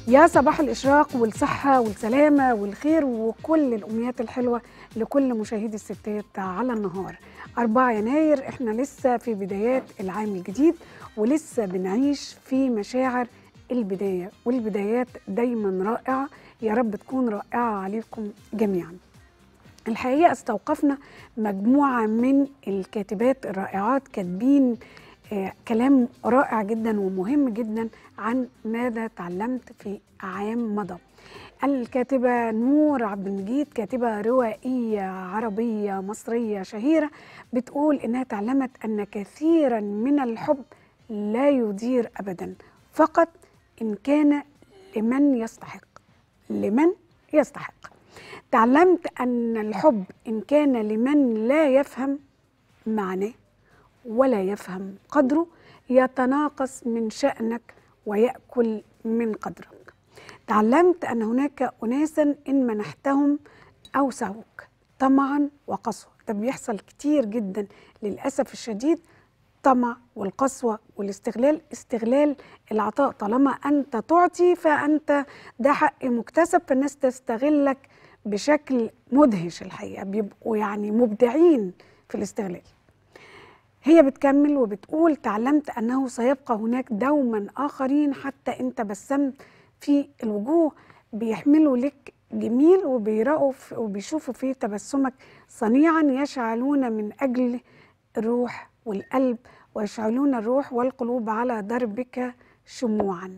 يا صباح الإشراق والصحة والسلامة والخير وكل الأمنيات الحلوة لكل مشاهدي الستات على النهار 4 يناير احنا لسه في بدايات العام الجديد ولسه بنعيش في مشاعر البداية والبدايات دايما رائعة يا رب تكون رائعة عليكم جميعا الحقيقة استوقفنا مجموعة من الكاتبات الرائعات كاتبين آه كلام رائع جدا ومهم جدا عن ماذا تعلمت في عام مضى الكاتبة نور عبد المجيد كاتبة روائية عربية مصرية شهيرة بتقول إنها تعلمت أن كثيرا من الحب لا يدير أبدا فقط إن كان لمن يستحق لمن يستحق تعلمت أن الحب إن كان لمن لا يفهم معناه ولا يفهم قدره يتناقص من شأنك ويأكل من قدرك تعلمت أن هناك أناسا إن منحتهم أوسعوك طمعا وقسوة ده بيحصل كتير جدا للأسف الشديد الطمع والقسوة والاستغلال استغلال العطاء طالما أنت تعطي فأنت ده حق مكتسب فالناس تستغلك بشكل مدهش الحقيقة بيبقوا يعني مبدعين في الاستغلال هي بتكمل وبتقول تعلمت أنه سيبقى هناك دوما آخرين حتى إن تبسمت في الوجوه بيحملوا لك جميل وبيرأوا وبيشوفوا في تبسمك صنيعا يشعلون من أجل الروح والقلب ويشعلون الروح والقلوب على دربك شموعا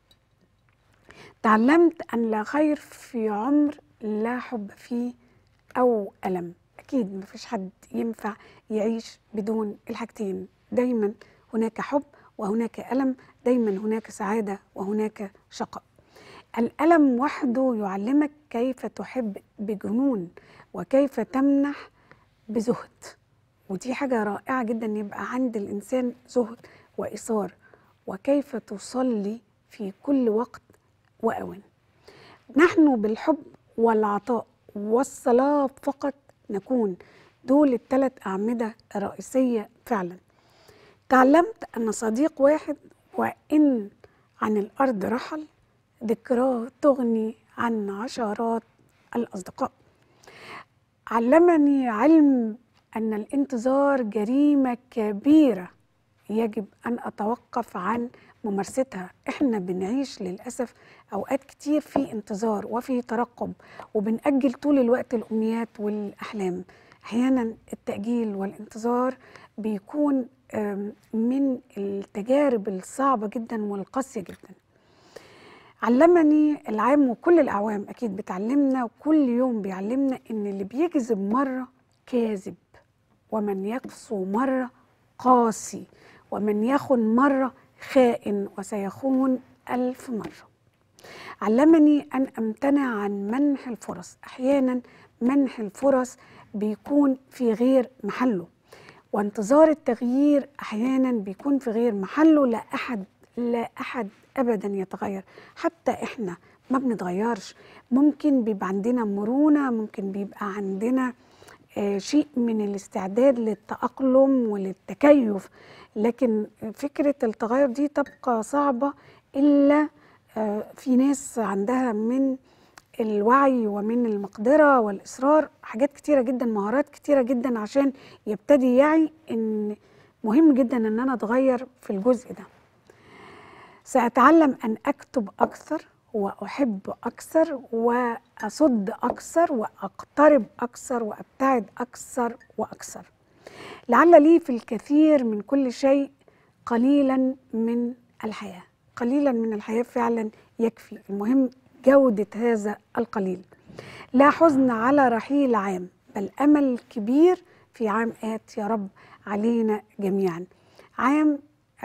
تعلمت أن لا خير في عمر لا حب فيه أو ألم أكيد مفيش حد ينفع يعيش بدون الحاجتين دايما هناك حب وهناك ألم دايما هناك سعادة وهناك شقاء الألم وحده يعلمك كيف تحب بجنون وكيف تمنح بزهد ودي حاجة رائعة جدا يبقى عند الإنسان زهد وإصار وكيف تصلي في كل وقت وأوان نحن بالحب والعطاء والصلاة فقط نكون دول الثلاث أعمدة الرئيسية فعلا تعلمت أن صديق واحد وإن عن الأرض رحل ذكراه تغني عن عشرات الأصدقاء علمني علم أن الانتظار جريمة كبيرة يجب أن أتوقف عن ممارستها إحنا بنعيش للأسف أوقات كتير في انتظار وفي ترقب وبنأجل طول الوقت الأمنيات والأحلام أحيانا التأجيل والانتظار بيكون من التجارب الصعبة جدا والقاسية جدا علمني العام وكل الأعوام أكيد بتعلمنا وكل يوم بيعلمنا إن اللي بيكذب مرة كاذب ومن يقسو مرة قاسي ومن يخن مرة خائن وسيخون ألف مرة علمني أن أمتنع عن منح الفرص أحيانا منح الفرص بيكون في غير محله وانتظار التغيير أحيانا بيكون في غير محله لا أحد لا أحد أبدا يتغير حتى إحنا ما بنتغيرش ممكن بيبقى عندنا مرونة ممكن بيبقى عندنا آه شيء من الاستعداد للتأقلم وللتكيف لكن فكرة التغير دي تبقى صعبة إلا آه في ناس عندها من الوعي ومن المقدرة والإصرار حاجات كتيرة جدا مهارات كتيرة جدا عشان يبتدي يعي إن مهم جدا إن أنا أتغير في الجزء ده سأتعلم أن أكتب أكثر وأحب أكثر وأصد أكثر وأقترب أكثر وأبتعد أكثر وأكثر لعل لي في الكثير من كل شيء قليلا من الحياة قليلا من الحياة فعلا يكفي المهم جودة هذا القليل لا حزن على رحيل عام بل أمل كبير في عام آت يا رب علينا جميعا عام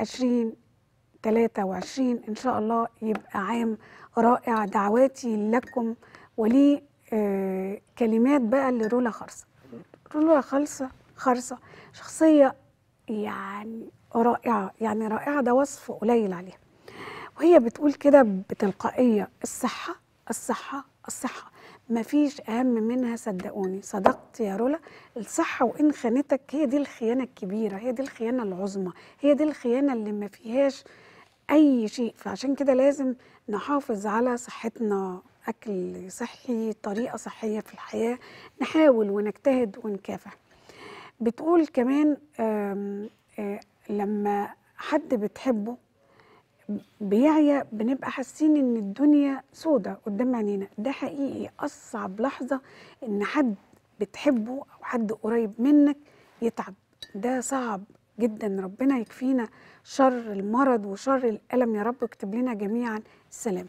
2023 إن شاء الله يبقى عام رائع دعواتي لكم ولي آه كلمات بقى لرولا خرصة رولا خرصة خرصة شخصية يعني رائعة يعني رائعة ده وصف قليل عليها وهي بتقول كده بتلقائية الصحة الصحة الصحة مفيش أهم منها صدقوني صدقت يا رولا الصحة وإن خانتك هي دي الخيانة الكبيرة هي دي الخيانة العظمى هي دي الخيانة اللي ما فيهاش أي شيء فعشان كده لازم نحافظ على صحتنا أكل صحي طريقة صحية في الحياة نحاول ونجتهد ونكافح بتقول كمان آم، آه، لما حد بتحبه بيعيا بنبقى حاسين ان الدنيا سودة قدام عينينا ده حقيقي اصعب لحظة ان حد بتحبه او حد قريب منك يتعب ده صعب جدا ربنا يكفينا شر المرض وشر الألم يا رب اكتب لنا جميعا السلام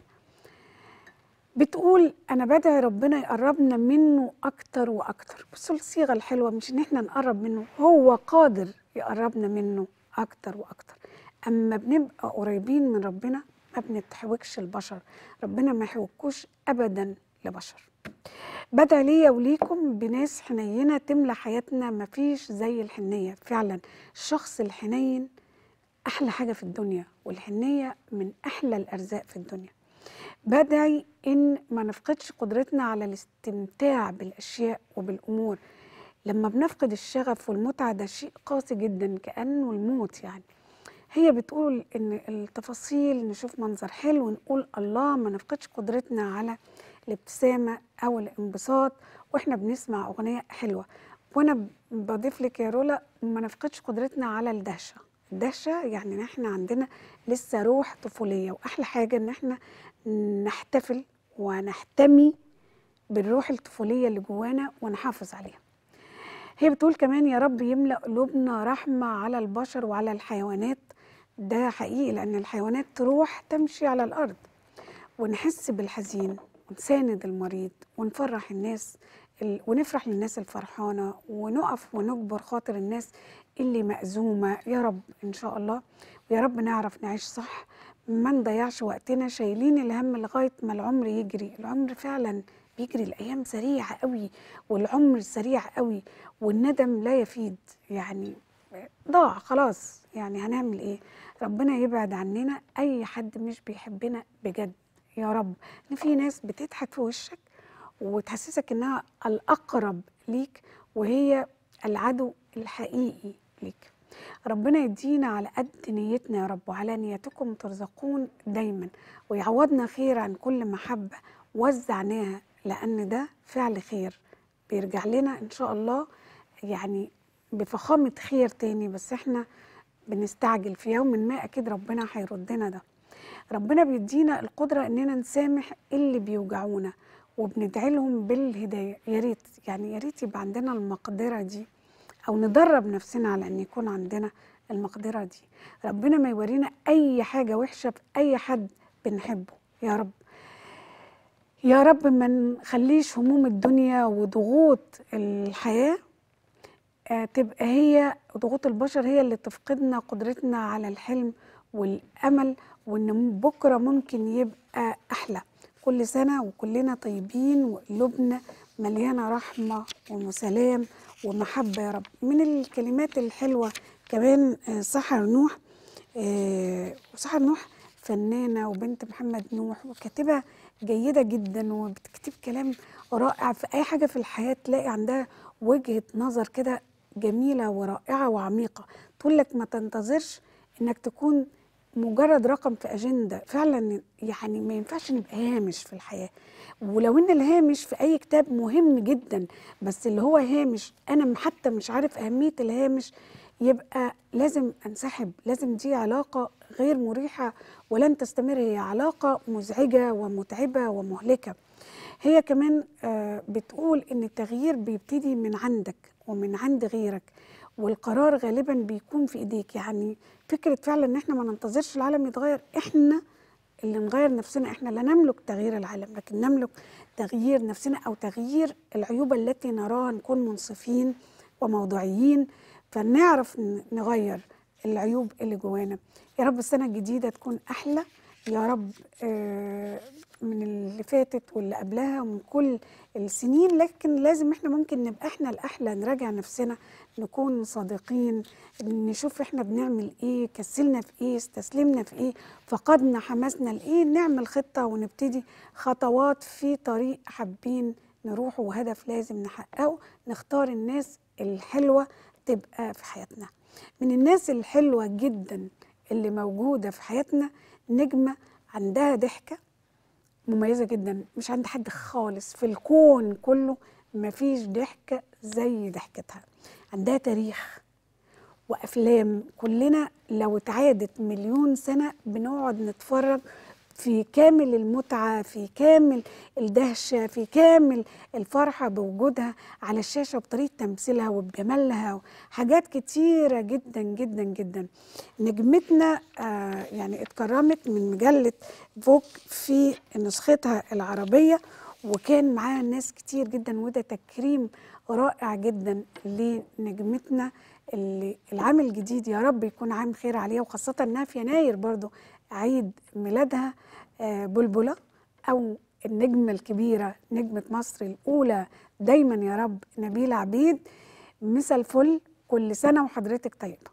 بتقول انا بدعي ربنا يقربنا منه اكتر واكتر بصوا الصيغه الحلوه مش ان احنا نقرب منه هو قادر يقربنا منه اكتر واكتر اما بنبقى قريبين من ربنا ما بنتحوجش البشر ربنا ما يحوجكوش ابدا لبشر بدعي ليا وليكم بناس حنينه تملى حياتنا مفيش زي الحنيه فعلا الشخص الحنين احلى حاجه في الدنيا والحنيه من احلى الارزاق في الدنيا بدعي ان ما نفقدش قدرتنا على الاستمتاع بالاشياء وبالامور لما بنفقد الشغف والمتعه ده شيء قاسي جدا كانه الموت يعني هي بتقول ان التفاصيل نشوف منظر حلو نقول الله ما نفقدش قدرتنا على الابتسامه او الانبساط واحنا بنسمع اغنيه حلوه وانا بضيف لك يا رولا ما نفقدش قدرتنا على الدهشه الدهشه يعني ان احنا عندنا لسه روح طفوليه واحلى حاجه ان احنا نحتفل ونحتمي بالروح الطفوليه اللي جوانا ونحافظ عليها هي بتقول كمان يا رب يملأ قلوبنا رحمة على البشر وعلى الحيوانات ده حقيقي لأن الحيوانات روح تمشي على الأرض ونحس بالحزين ونساند المريض ونفرح الناس ال- ونفرح للناس الفرحانة ونقف ونجبر خاطر الناس اللي مأزومة يا رب إن شاء الله ويا رب نعرف نعيش صح ما نضيعش وقتنا شايلين الهم لغاية ما العمر يجري العمر فعلا بيجري الأيام سريعة قوي والعمر سريع قوي والندم لا يفيد يعني ضاع خلاص يعني هنعمل ايه ربنا يبعد عننا اي حد مش بيحبنا بجد يا رب ان في ناس بتضحك في وشك وتحسسك انها الاقرب ليك وهي العدو الحقيقي ليك ربنا يدينا على قد نيتنا يا رب وعلى نيتكم ترزقون دايما ويعوضنا خير عن كل محبة وزعناها لأن ده فعل خير بيرجع لنا إن شاء الله يعني بفخامة خير تاني بس احنا بنستعجل في يوم ما أكيد ربنا هيردنا ده ربنا بيدينا القدرة إننا نسامح اللي بيوجعونا وبندعي لهم بالهداية يا ريت يعني يا ريت يبقى عندنا المقدرة دي أو ندرب نفسنا على إن يكون عندنا المقدرة دي ربنا ما يورينا أي حاجة وحشة في أي حد بنحبه يا رب يا رب ما نخليش هموم الدنيا وضغوط الحياة آه، تبقى هي ضغوط البشر هي اللي تفقدنا قدرتنا على الحلم والأمل وإن بكرة ممكن يبقى أحلى كل سنة وكلنا طيبين وقلوبنا مليانة رحمة وسلام ومحبة يا رب من الكلمات الحلوة كمان آه، سحر نوح آه، وسحر نوح فنانة وبنت محمد نوح وكاتبة جيدة جدا وبتكتب كلام رائع في أي حاجة في الحياة تلاقي عندها وجهة نظر كده جميلة ورائعة وعميقة تقول لك ما تنتظرش إنك تكون مجرد رقم في أجندة فعلا يعني ما ينفعش نبقى هامش في الحياة ولو إن الهامش في أي كتاب مهم جدا بس اللي هو هامش أنا حتى مش عارف أهمية الهامش يبقى لازم انسحب لازم دي علاقة غير مريحة ولن تستمر هي علاقة مزعجة ومتعبة ومهلكة هي كمان آه، بتقول ان التغيير بيبتدي من عندك ومن عند غيرك والقرار غالبا بيكون في ايديك يعني فكرة فعلا ان احنا ما ننتظرش العالم يتغير احنا اللي نغير نفسنا احنا لا نملك تغيير العالم لكن نملك تغيير نفسنا او تغيير العيوب التي نراها نكون منصفين وموضوعيين فنعرف ن- نغير العيوب اللي جوانا يا رب السنة الجديدة تكون أحلى يا رب آه، من اللي فاتت واللي قبلها ومن كل السنين لكن لازم احنا ممكن نبقى احنا الأحلى نراجع نفسنا نكون صادقين نشوف احنا بنعمل ايه كسلنا في ايه استسلمنا في ايه فقدنا حماسنا لايه نعمل خطة ونبتدي خطوات في طريق حابين نروحه وهدف لازم نحققه نختار الناس الحلوة تبقى في حياتنا من الناس الحلوة جدا اللي موجودة في حياتنا نجمة عندها ضحكة مميزة جدا مش عند حد خالص في الكون كله مفيش ضحكة زي ضحكتها عندها تاريخ وأفلام كلنا لو اتعادت مليون سنة بنقعد نتفرج في كامل المتعة في كامل الدهشة في كامل الفرحة بوجودها على الشاشة بطريقة تمثيلها وبجمالها حاجات كتيرة جدا جدا جدا نجمتنا آه يعني اتكرمت من مجلة فوك في نسختها العربية وكان معاها ناس كتير جدا وده تكريم رائع جدا لنجمتنا اللي العام الجديد يا رب يكون عام خير عليها وخاصة انها في يناير برضو عيد ميلادها آه، بلبلة أو النجمة الكبيرة نجمة مصر الأولى دايما يا رب نبيلة عبيد مسا الفل كل سنة وحضرتك طيبة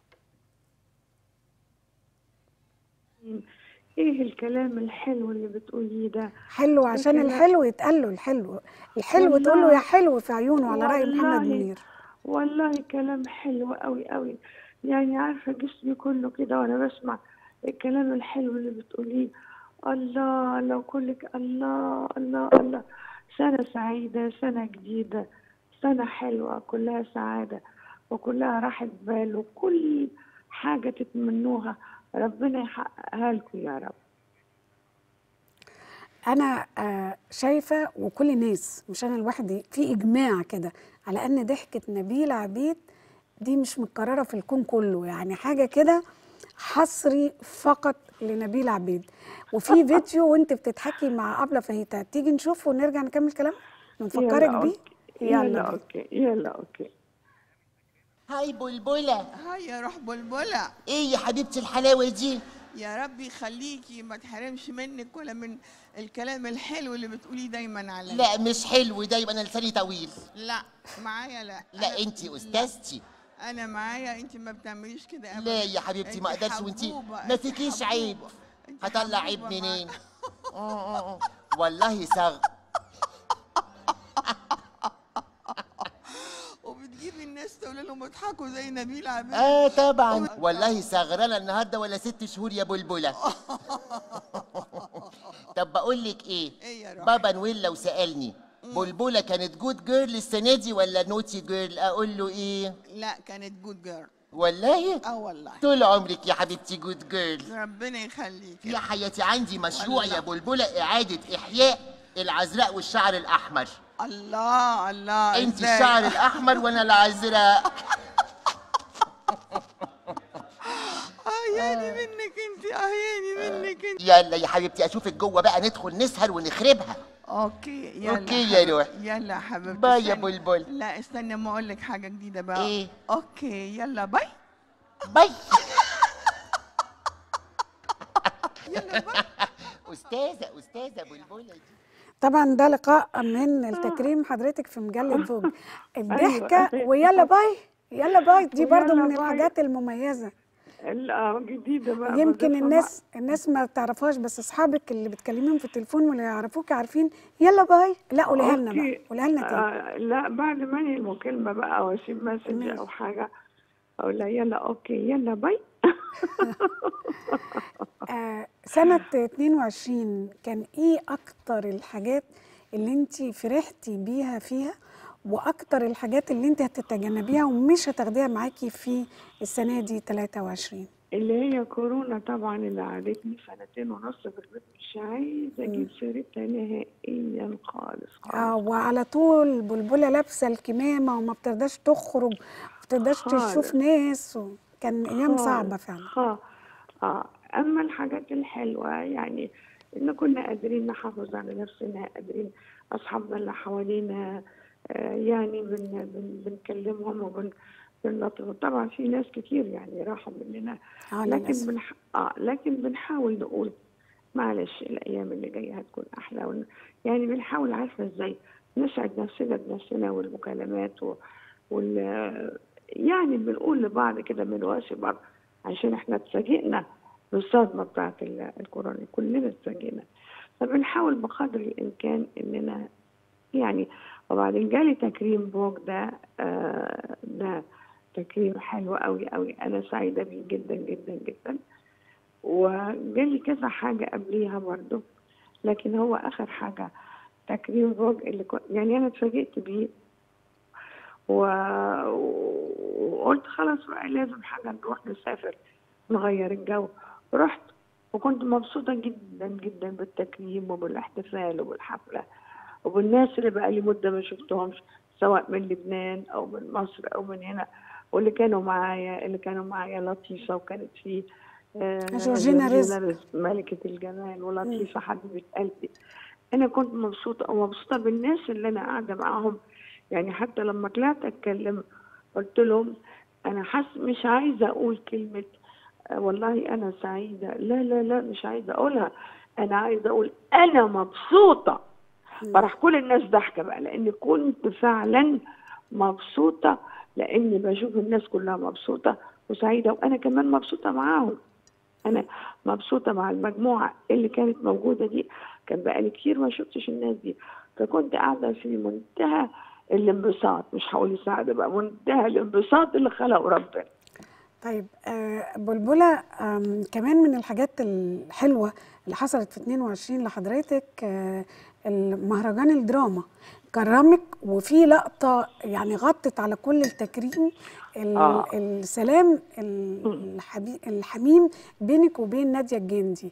ايه الكلام الحلو اللي بتقوليه ده حلو عشان الكلام- الحلو يتقال له الحلو الحلو تقول له والله- يا حلو في عيونه على رأي محمد والله منير والله كلام حلو قوي قوي يعني عارفة جسمي كله كده وانا بسمع الكلام الحلو اللي بتقوليه الله لو كلك الله الله الله سنة سعيدة سنة جديدة سنة حلوة كلها سعادة وكلها راحة بال وكل حاجة تتمنوها ربنا يحققها لكم يا رب أنا آه، شايفة وكل الناس مش أنا لوحدي في إجماع كده على أن ضحكة نبيل عبيد دي مش متكررة في الكون كله يعني حاجة كده حصري فقط لنبيل عبيد وفي فيديو وانت بتضحكي مع أبلة فهيتا تيجي نشوفه ونرجع نكمل كلام نفكرك يلا بيه أوكي. يلا يلا بينا. اوكي يلا اوكي هاي بلبلة هاي يا روح بلبلة ايه يا حبيبتي الحلاوة دي يا رب يخليكي ما تحرمش منك ولا من الكلام الحلو اللي بتقوليه دايما عليا لا مش حلو دايما انا لساني طويل لا معايا لا لا أنا- انتي استاذتي انا معايا انت ما بتعمليش كده ابدا لا يا حبيبتي ما أنت اقدرش وانتي حبوبة، ما أنت فيكيش عيب حبوبة، أنت هطلع عيب حبوبة مع- منين آه، آه، آه. والله صغ وبتجيبي الناس تقول لهم اضحكوا زي نبيل عبيد اه طبعا والله صغرانة النهارده ولا ست شهور يا بلبلة طب بقول لك ايه ايه يا روح بابا نويل لو سألني بلبلة كانت جود جيرل السنة دي ولا نوتي جيرل اقول له ايه لا كانت جود جيرل والله اه والله طول عمرك يا حبيبتي جود جيرل ربنا يخليك يا حياتي عندي مشروع والله. يا بلبلة إعادة إحياء العذراء والشعر الأحمر الله الله أنت إزاي؟ الشعر الأحمر وأنا العذراء اهياني منك انت اهياني منك انت يلا يا حبيبتي أشوفك جوه بقى ندخل نسهر ونخربها اوكي يلا أوكي يا حبيبتي. روح. يلا يا حبيبتي باي يا استني. بلبل. لا استنى ما اقول لك حاجه جديده بقى إيه؟ اوكي يلا باي باي يلا باي أستاذة أستاذة بلبلة دي طبعا ده لقاء من التكريم حضرتك في مجلة فوق الضحكة أيوة. ويلا باي يلا باي دي برضو ويلا من باي. الحاجات المميزة لا جديدة بقى يمكن بضيفها الناس الناس ما تعرفهاش بس اصحابك اللي بتكلميهم في التليفون واللي يعرفوك عارفين يلا باي لا قوليها لنا بقى أوكي. قوليها لنا تاني آه لا بعد ما انهي المكالمة بقى او اسيب مسج ماشي. او حاجة اقول لها يلا اوكي يلا باي آه سنة 22 كان ايه اكتر الحاجات اللي انت فرحتي بيها فيها واكتر الحاجات اللي انت هتتجنبيها ومش هتاخديها معاكي في السنة دي 23 اللي هي كورونا طبعا اللي قعدتني سنتين ونص في البيت مش عايزة اجيب سيرتها نهائيا خالص اه خالص وعلى طول بلبلة لابسة الكمامة وما بترضاش تخرج ما بترضاش خالص. تشوف ناس وكان ايام خالص. صعبة فعلا اه اه اما الحاجات الحلوه يعني ان كنا قادرين نحافظ على نفسنا قادرين اصحابنا اللي حوالينا آه يعني بن بن بنكلمهم وبن بنلطف طبعا في ناس كتير يعني راحوا مننا اه لكن للأسف بنح... آه لكن بنحاول نقول معلش الايام اللي جايه هتكون احلى ون... يعني بنحاول عارفه ازاي نسعد نفسنا بنفسنا والمكالمات و... وال يعني بنقول لبعض كده بنواسي بعض عشان احنا اتفاجئنا بالصدمه بتاعت ال- الكورونا كلنا اتفاجئنا فبنحاول بقدر الامكان اننا يعني وبعدين جالي تكريم بوك ده آه ده تكريم حلو قوي قوي انا سعيده بيه جدا جدا جدا وجالي كذا حاجه قبليها برضو لكن هو اخر حاجه تكريم فوج اللي كنت يعني انا اتفاجئت بيه و... وقلت خلاص بقى لازم حاجه نروح نسافر نغير الجو رحت وكنت مبسوطه جدا جدا بالتكريم وبالاحتفال وبالحفله وبالناس اللي بقى لي مده ما شفتهمش سواء من لبنان او من مصر او من هنا واللي كانوا معايا اللي كانوا معايا لطيفه وكانت في آه، جورجينا رزق. ملكه الجمال ولطيفه حبيبه قلبي انا كنت مبسوطه ومبسوطه بالناس اللي انا قاعده معاهم يعني حتى لما طلعت اتكلم قلت لهم انا حاسه مش عايزه اقول كلمه آه، والله انا سعيده لا لا لا مش عايزه اقولها انا عايزه اقول انا مبسوطه فراح كل الناس ضحكه بقى لان كنت فعلا مبسوطه لاني بشوف الناس كلها مبسوطه وسعيده وانا كمان مبسوطه معاهم انا مبسوطه مع المجموعه اللي كانت موجوده دي كان بقالي كتير ما شفتش الناس دي فكنت قاعده في منتهى الانبساط مش هقول السعاده بقى منتهى الانبساط اللي خلقه ربنا طيب آه، بلبلة آم، كمان من الحاجات الحلوة اللي حصلت في 22 لحضرتك آه، المهرجان الدراما كرمك وفي لقطة يعني غطت على كل التكريم ال- آه. السلام ال- الحبي- الحميم بينك وبين نادية الجندي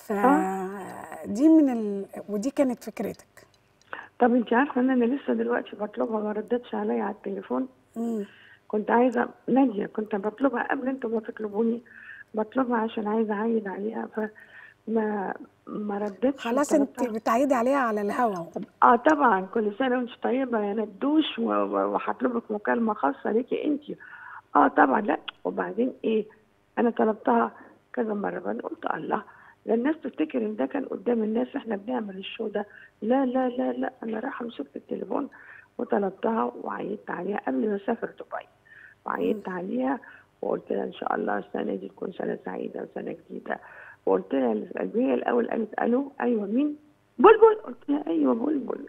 فدي من ال... ودي كانت فكرتك طب انت عارفه ان انا لسه دلوقتي بطلبها ما ردتش عليا على التليفون مم. كنت عايزه ناديه كنت بطلبها قبل انتوا ما تطلبوني بطلبها عشان عايزه اعيد عليها فما ما ردتش خلاص انت طلبتها. بتعيدي عليها على الهوا اه طبعا كل سنه وانت طيبه يا ندوش و- و- وهطلبك مكالمه خاصه ليكي انت اه طبعا لا وبعدين ايه انا طلبتها كذا مره بعدين قلت الله لا الناس تفتكر ان ده كان قدام الناس احنا بنعمل الشو ده لا لا لا لا انا رايحه مسكت التليفون وطلبتها وعيدت عليها قبل ما اسافر دبي وعيدت عليها وقلت لها ان شاء الله السنه دي تكون سنه سعيده وسنه جديده وقلت لها اللي في قلبي هي الاول قالت الو ايوه مين بلبل قلت لها ايوه بلبل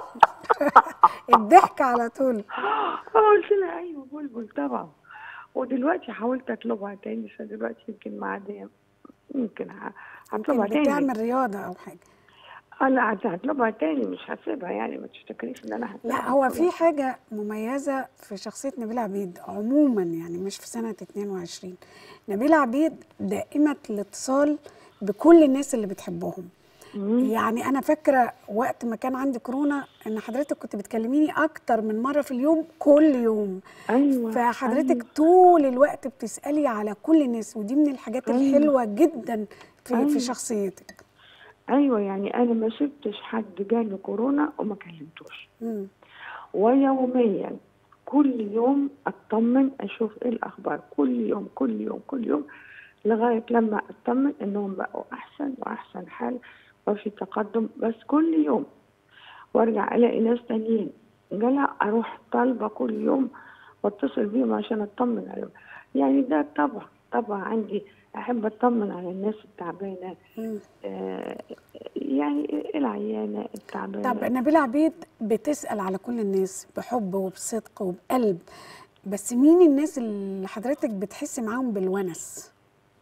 الضحك على طول قلت لها ايوه بلبل طبعا ودلوقتي حاولت اطلبها تاني فدلوقتي يمكن معديه يمكن ه- هطلبها يمكن تاني بتعمل رياضة أو حاجة اه لا هت- هطلبها تاني مش هسيبها يعني ما تفتكريش ان انا هسيبها لا هو في حاجة مميزة في شخصية نبيلة عبيد عموما يعني مش في سنة 22 نبيلة عبيد دائمة الاتصال بكل الناس اللي بتحبهم يعني أنا فاكرة وقت ما كان عندي كورونا إن حضرتك كنت بتكلميني أكتر من مرة في اليوم كل يوم ايوه فحضرتك أيوة. طول الوقت بتسألي على كل الناس ودي من الحاجات أيوة. الحلوة جدا في أيوة. في شخصيتك ايوه يعني انا ما سبتش حد جاله كورونا وما كلمتوش مم. ويوميا كل يوم اطمن اشوف ايه الاخبار كل يوم كل يوم كل يوم لغايه لما اطمن انهم بقوا احسن واحسن حال وفي تقدم بس كل يوم وارجع الاقي ناس تانيين جلا اروح طالبه كل يوم واتصل بيهم عشان اطمن عليهم يعني ده طبع طبع عندي احب اطمن على الناس التعبانه مم. آه يعني العيانه التعبانه طب نبيلة عبيد بتسأل على كل الناس بحب وبصدق وبقلب بس مين الناس اللي حضرتك بتحسي معاهم بالونس؟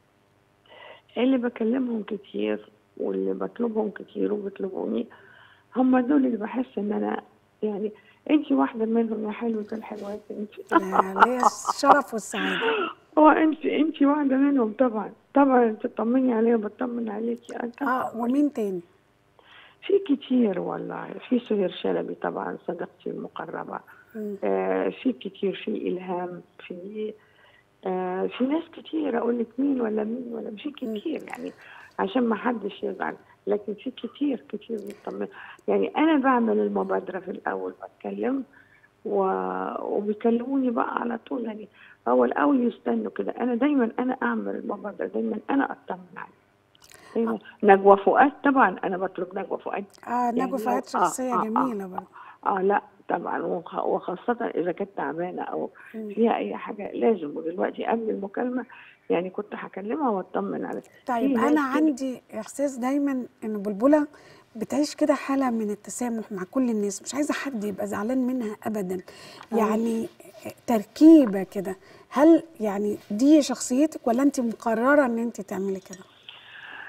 اللي بكلمهم كتير واللي بطلبهم كتير وبيطلبوني هم دول اللي بحس ان انا يعني انت واحده منهم يا حلوه الحلوات انت آه، ليا الشرف والسعادة هو انت انت واحده منهم طبعا طبعا تطمني عليا وبطمن عليكي انت اه ومين تاني؟ في كتير والله في سهير شلبي طبعا صديقتي المقربه مم. آه في كتير في الهام في آه في ناس كتير اقول لك مين ولا مين ولا في كتير يعني عشان ما حدش يزعل لكن في كتير كتير بيطمن يعني انا بعمل المبادره في الاول بتكلم و... وبيكلموني بقى على طول يعني هو الاول يستنوا كده انا دايما انا اعمل المبادره دايما انا اطمن عليه دايما نجوى فؤاد طبعا انا بطلب نجوى فؤاد اه يعني نجوى فؤاد لو- آه، شخصية آه، آه. جميلة برضه اه لا طبعا وخ- وخاصة إذا كانت تعبانة أو فيها أي حاجة لازم ودلوقتي قبل المكالمة يعني كنت هكلمها واطمن عليها طيب في ناس أنا كده- عندي إحساس دايما إن بلبلة بتعيش كده حالة من التسامح مع كل الناس مش عايزة حد يبقى زعلان منها أبدا يعني تركيبة كده هل يعني دي شخصيتك ولا أنت مقررة إن أنت تعملي كده؟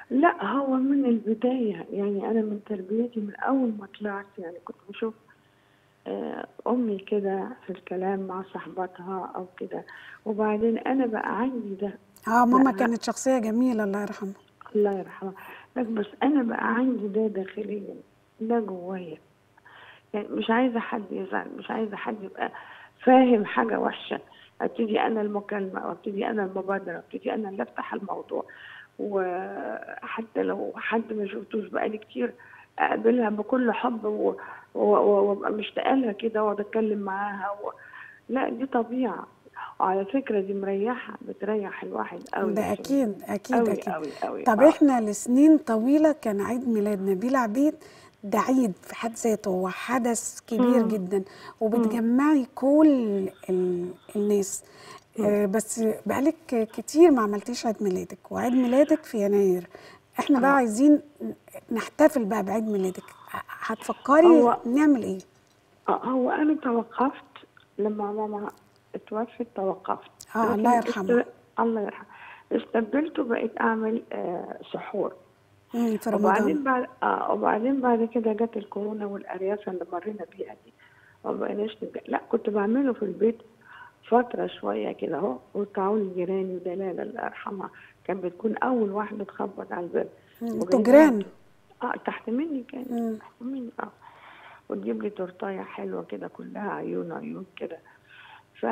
لا هو من البداية يعني أنا من تربيتي من أول ما طلعت يعني كنت بشوف آه، أمي كده في الكلام مع صاحباتها أو كده وبعدين أنا بقى عندي ده اه ماما لا. كانت شخصية جميلة الله يرحمها الله يرحمها لكن بس أنا بقى عندي ده داخليا ده جوايا يعني مش عايزة حد يزعل مش عايزة حد يبقى فاهم حاجة وحشة ابتدي أنا المكالمة أو ابتدي أنا المبادرة ابتدي أنا اللي أفتح الموضوع وحتى لو حد ما شفتوش بقالي كتير أقابلها بكل حب و- و- و- وأبقى مشتاقة لها كده وأقعد أتكلم معاها و... لا دي طبيعة وعلى فكرة دي مريحة بتريح الواحد أوي ده أكيد أكيد أوي أكيد أوي أوي طب آه. احنا لسنين طويلة كان عيد ميلاد نبيل عبيد ده عيد في حد ذاته هو حدث كبير مم. جدا وبتجمعي كل ال... الناس آه بس بقالك كتير ما عملتيش عيد ميلادك وعيد ميلادك في يناير احنا بقى آه. عايزين نحتفل بقى بعيد ميلادك ه- هتفكري هو- نعمل ايه؟ آه، هو أنا توقفت لما ماما اتوفت توقفت اه لكن الله يرحمها است... الله يرحمها استبدلته بقيت أعمل آه سحور مم، في وبعدين رمضان بعد اه وبعدين بعد كده جت الكورونا والأريافة اللي مرينا بيها دي ما بقيناش نبدأ لا كنت بعمله في البيت فترة شوية كده اهو ويطلعوا لي جيراني ودلالة الله يرحمها كانت بتكون أول واحدة تخبط على الباب مم، وجايبة انتوا جيران اه تحت مني كانت مم. تحت مني اه وتجيب لي تورتايه حلوه كده كلها عيون عيون كده ف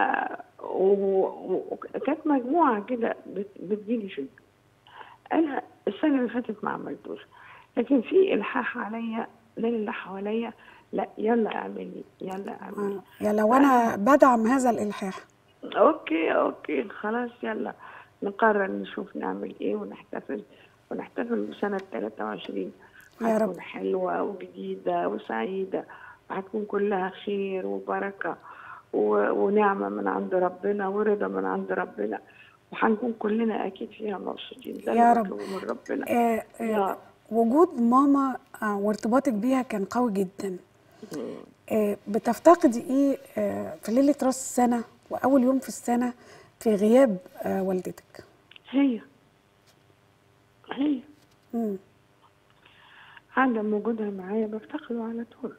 و- و- وكانت مجموعه كده بت- بتجيلي في البيت انا السنه اللي فاتت ما عملتوش لكن في الحاح عليا من اللي حواليا لا يلا اعملي يلا اعملي آه. يا لو انا بدعم هذا الالحاح اوكي اوكي خلاص يلا نقرر نشوف نعمل ايه ونحتفل ونحتفل بسنة 23 يا رب. هتكون حلوة وجديدة وسعيدة وهتكون كلها خير وبركة و- ونعمة من عند ربنا ورضا من عند ربنا وهنكون كلنا أكيد فيها مبسوطين ده يا اللي رب. بطلبه من ربنا آه آه يا وجود ماما آه وارتباطك بيها كان قوي جدا آه بتفتقدي ايه آه في ليلة راس السنة وأول يوم في السنة في غياب آه والدتك هي هي مم. عدم وجودها معايا بفتقده على طول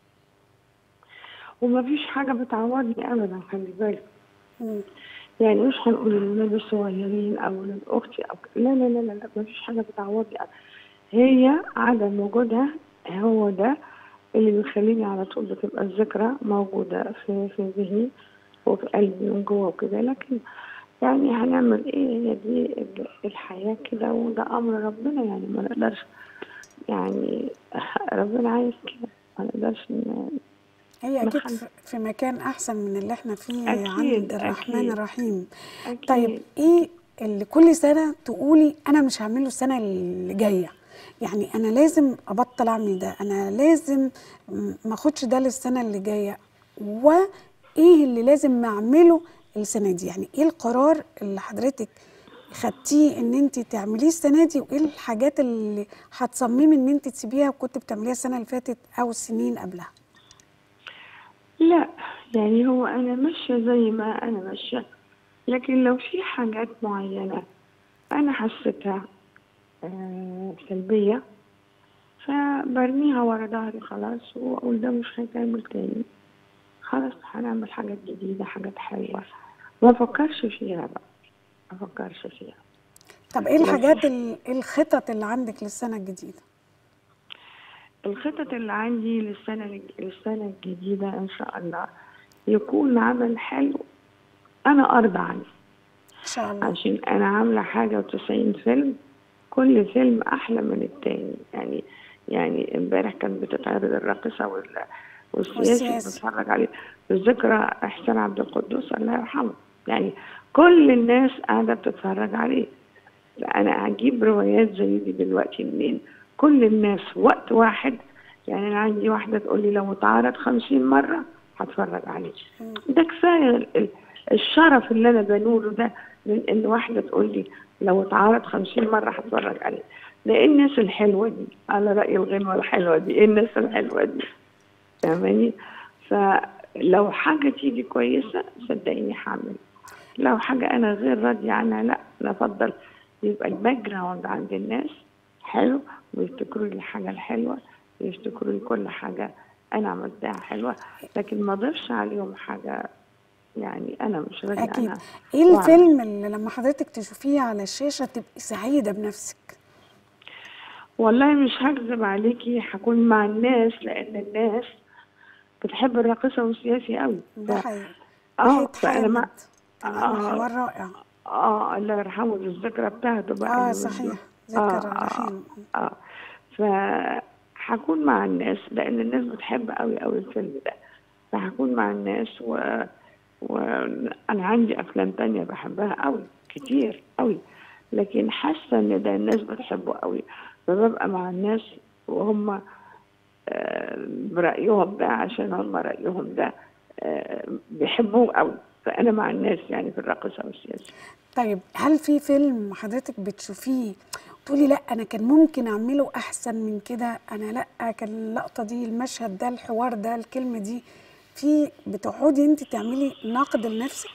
ومفيش حاجة بتعوضني أبدا خلي بالك مم. يعني مش هنقول للولاد الصغيرين او لاختي او ك- لا لا لا لا, لا مفيش حاجه بتعوضني أبداً. هي عدم وجودها هو ده اللي بيخليني على طول بتبقى الذكرى موجوده في في ذهني وفي قلبي من جوه وكده لكن يعني هنعمل ايه هي دي ال- الحياه كده وده امر ربنا يعني ما نقدرش يعني ربنا عايز كده ما نقدرش ن- هي أكيد نخلي- في- في مكان أحسن من اللي احنا فيه أكيد، عند الرحمن أكيد. الرحيم أكيد. طيب ايه اللي كل سنة تقولي أنا مش هعمله السنة اللي جاية يعني أنا لازم أبطل أعمل ده أنا لازم م- ما أخدش ده للسنة اللي جاية وإيه اللي لازم أعمله السنة دي يعني إيه القرار اللي حضرتك خدتيه ان انت تعمليه السنه دي وايه الحاجات اللي هتصممي ان انت تسيبيها وكنت بتعمليها السنه اللي فاتت او السنين قبلها لا يعني هو أنا ماشية زي ما أنا ماشية لكن لو في حاجات معينة أنا حسيتها آه، سلبية فبرميها ورا ظهري خلاص وأقول ده مش هيتعمل تاني خلاص هنعمل حاجات جديدة حاجات حلوة ما أفكرش فيها بقى ما أفكرش فيها طب ايه لو الحاجات في- ال- إيه الخطط اللي عندك للسنه الجديده الخطط اللي عندي للسنة الج- للسنة الجديدة إن شاء الله يكون عمل حلو أنا أرضى عنه ان شاء الله عشان أنا عاملة حاجة وتسعين فيلم كل فيلم أحلى من التاني يعني يعني امبارح كانت بتتعرض الراقصة وال والسياسي والسياسي. بتفرج عليه بالذكرى إحسان عبد القدوس الله يرحمه يعني كل الناس قاعدة بتتفرج عليه أنا هجيب روايات زي دي دلوقتي منين كل الناس في وقت واحد يعني أنا عندي واحدة تقول لي لو اتعرض خمسين مرة هتفرج عليه ده كفاية ال- ال- الشرف اللي أنا بنوله ده من إن واحدة تقول لي لو اتعرض خمسين مرة هتفرج عليه ده إيه الناس الحلوة دي على رأي الغنوة الحلوة دي إيه الناس الحلوة دي فاهماني فلو حاجة تيجي كويسة صدقيني هعمل لو حاجة أنا غير راضية عنها لا أنا أفضل يبقى الباك جراوند عند الناس حلو ويفتكروا لي الحاجة الحلوة ويفتكروا لي كل حاجة أنا عملتها حلوة لكن ما أضيفش عليهم حاجة يعني أنا مش راضية اكيد أنا ايه وأعمل. الفيلم اللي لما حضرتك تشوفيه على الشاشه تبقي سعيده بنفسك والله مش هكذب عليكي هكون مع الناس لأن الناس بتحب الراقصة والسياسي قوي ده حقيقي اه ناحية فأنا ما حامد كان آه. عامل حوار رائع اه الله يرحمه الذكرى بتاعته بقى اه اللي صحيح آه، ذكر آه. الرحيم اه فهكون مع الناس لان الناس بتحب قوي قوي الفيلم ده فهكون مع الناس و... وانا عندي افلام تانية بحبها قوي كتير قوي لكن حاسه ان ده الناس بتحبه قوي فببقى مع الناس وهم آه، برأيهم ده عشان هم رأيهم ده آه، بيحبوه قوي فأنا مع الناس يعني في الراقصة والسياسة طيب هل في فيلم حضرتك بتشوفيه تقولي لا انا كان ممكن اعمله احسن من كده انا لا كان اللقطه دي المشهد ده الحوار ده الكلمه دي في بتقعدي انت تعملي نقد لنفسك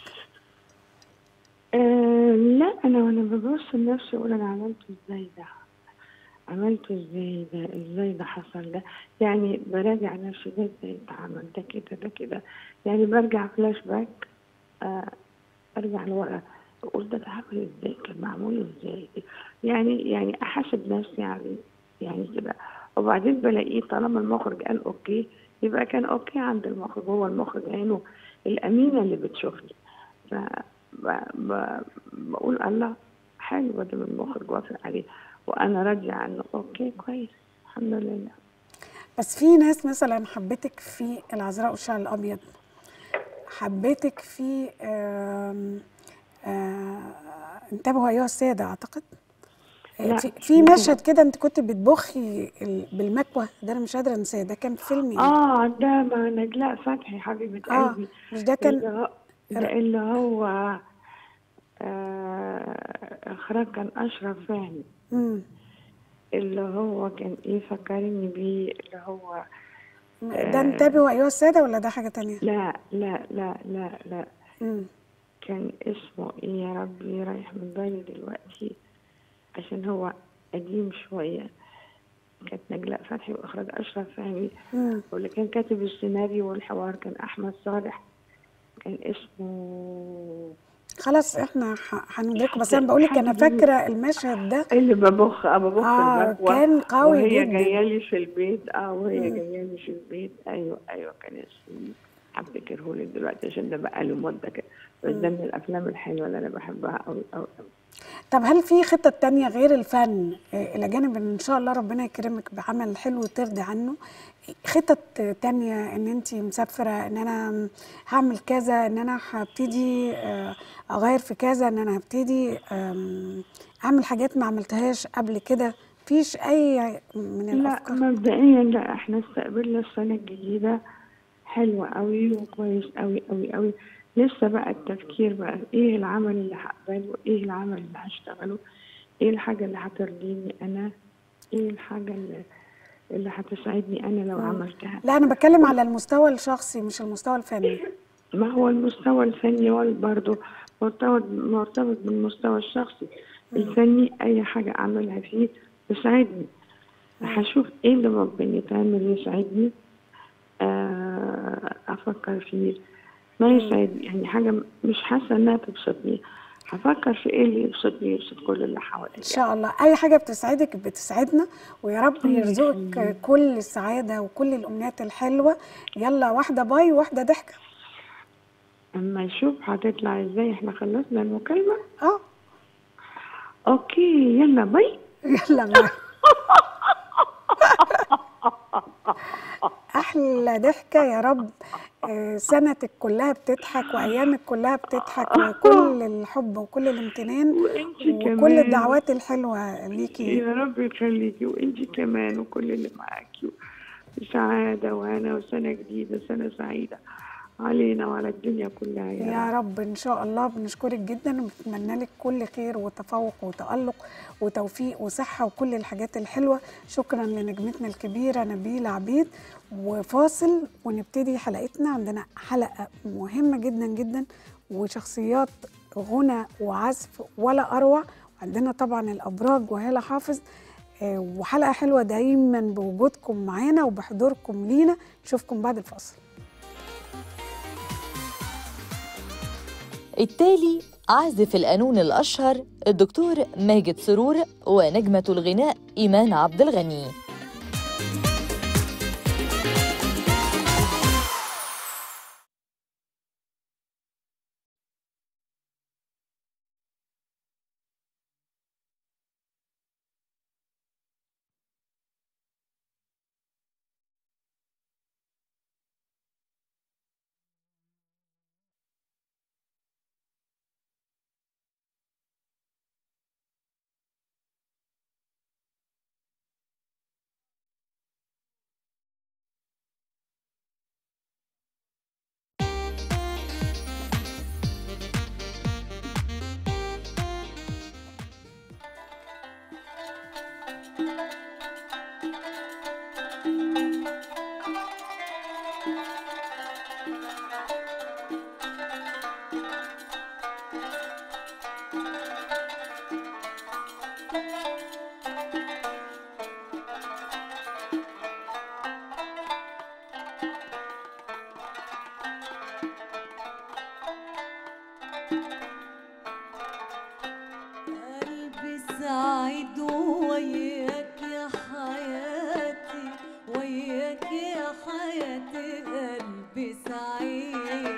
أه لا انا وانا ببص لنفسي اقول انا عملته ازاي ده عملته ازاي ده ازاي ده حصل ده يعني براجع نفسي ده ازاي اتعمل ده كده ده كده يعني برجع فلاش باك أه ارجع لورا اقول ده اتعمل ازاي كان معمول ازاي يعني يعني احاسب نفسي عليه يعني كده وبعدين بلاقيه طالما المخرج قال اوكي يبقى كان اوكي عند المخرج هو المخرج عينه الامينه اللي بتشوفني ف ب- ب- بقول الله حلو بدل المخرج وافق عليه وانا راضيه عنه اوكي كويس الحمد لله بس في ناس مثلا حبتك في العذراء والشعر الابيض حبتك في آم، آه، انتبهوا ايها الساده اعتقد آه، لا، في, مش في انتبهوا. مشهد كده انت كنت بتبخي ال- بالمكوه ده انا مش قادره انساه ده كان فيلم ايه اه ده مع نجلاء فتحي حبيبه اه قلبي مش ده اللي كان هو ده اللي هو آه اخراج كان اشرف فهمي مم. اللي هو كان ايه فكرني بيه اللي هو ده انتبهوا ايها الساده ولا ده حاجه تانية لا لا لا لا لا مم. كان اسمه ايه يا ربي رايح من بالي دلوقتي عشان هو قديم شوية كانت نجلاء فتحي وإخراج أشرف فهمي مم. واللي كان كاتب السيناريو والحوار كان أحمد صالح كان اسمه خلاص احنا ح- هندركه بس انا بقول لك انا حد بيقول- فاكره المشهد ده اللي ببخ أه ببخ آه، المكوى كان قوي وهي جدا. جاية لي في البيت اه وهي مم. جاية لي في البيت أيوه أيوه كان اسمه هفتكره لك دلوقتي عشان ده بقى له مدة كده بس ده من الأفلام الحلوة اللي أنا بحبها أوي أوي أوي طب هل في خطط تانية غير الفن آه، إلى جانب إن شاء الله ربنا يكرمك بعمل حلو ترضي عنه خطط تانية إن أنت مسافرة إن أنا هعمل كذا إن أنا هبتدي آه، أغير في كذا إن أنا هبتدي آم، أعمل حاجات ما عملتهاش قبل كده مفيش أي من لا الأفكار مبدئيا لا احنا استقبلنا السنة الجديدة حلوة قوي وكويس قوي قوي قوي لسه بقى التفكير بقى ايه العمل اللي هقبله ايه العمل اللي هشتغله ايه الحاجة اللي هترضيني انا ايه الحاجة اللي اللي هتسعدني انا لو عملتها لا أنا بتكلم على المستوى الشخصي مش المستوى الفني ما هو المستوى الفني هو برضه مرتبط مرتبط بالمستوى الشخصي الفني اي حاجة اعملها فيه تساعدني هشوف ايه اللي ممكن يتعمل يساعدني آه، افكر فيه ما يساعدني يعني حاجة مش حاسة انها تبسطني هفكر في ايه اللي يبسطني يبسط كل اللي حواليا ان شاء الله اي حاجه بتسعدك بتسعدنا ويا رب الله يرزقك يخليك. كل السعاده وكل الامنيات الحلوه يلا واحده باي واحده ضحكه اما اشوف هتطلع ازاي احنا خلصنا المكالمة اه اوكي يلا باي يلا باي احلى ضحكه يا رب آه، سنتك كلها بتضحك وايامك كلها بتضحك وكل الحب وكل الامتنان وانتي وكل كمان الدعوات الحلوه ليكي يا رب يخليكي وانتي كمان وكل اللي معاكي سعادة وهنا وسنة جديدة سنة سعيدة علينا وعلى الدنيا كلها يا, يا رب رب ان شاء الله بنشكرك جدا وبنتمنى لك كل خير وتفوق وتألق وتوفيق وصحة وكل الحاجات الحلوة شكرا لنجمتنا الكبيرة نبيلة عبيد وفاصل ونبتدي حلقتنا عندنا حلقة مهمة جدا جدا وشخصيات غنى وعزف ولا أروع عندنا طبعا الابراج وهاله حافظ آه، وحلقه حلوه دايما بوجودكم معانا وبحضوركم لينا نشوفكم بعد الفاصل التالي عازف القانون الأشهر الدكتور ماجد سرور ونجمة الغناء إيمان عبد الغني قلبي سعيد وياك يا حياتي وياك يا حياتي قلبي سعيد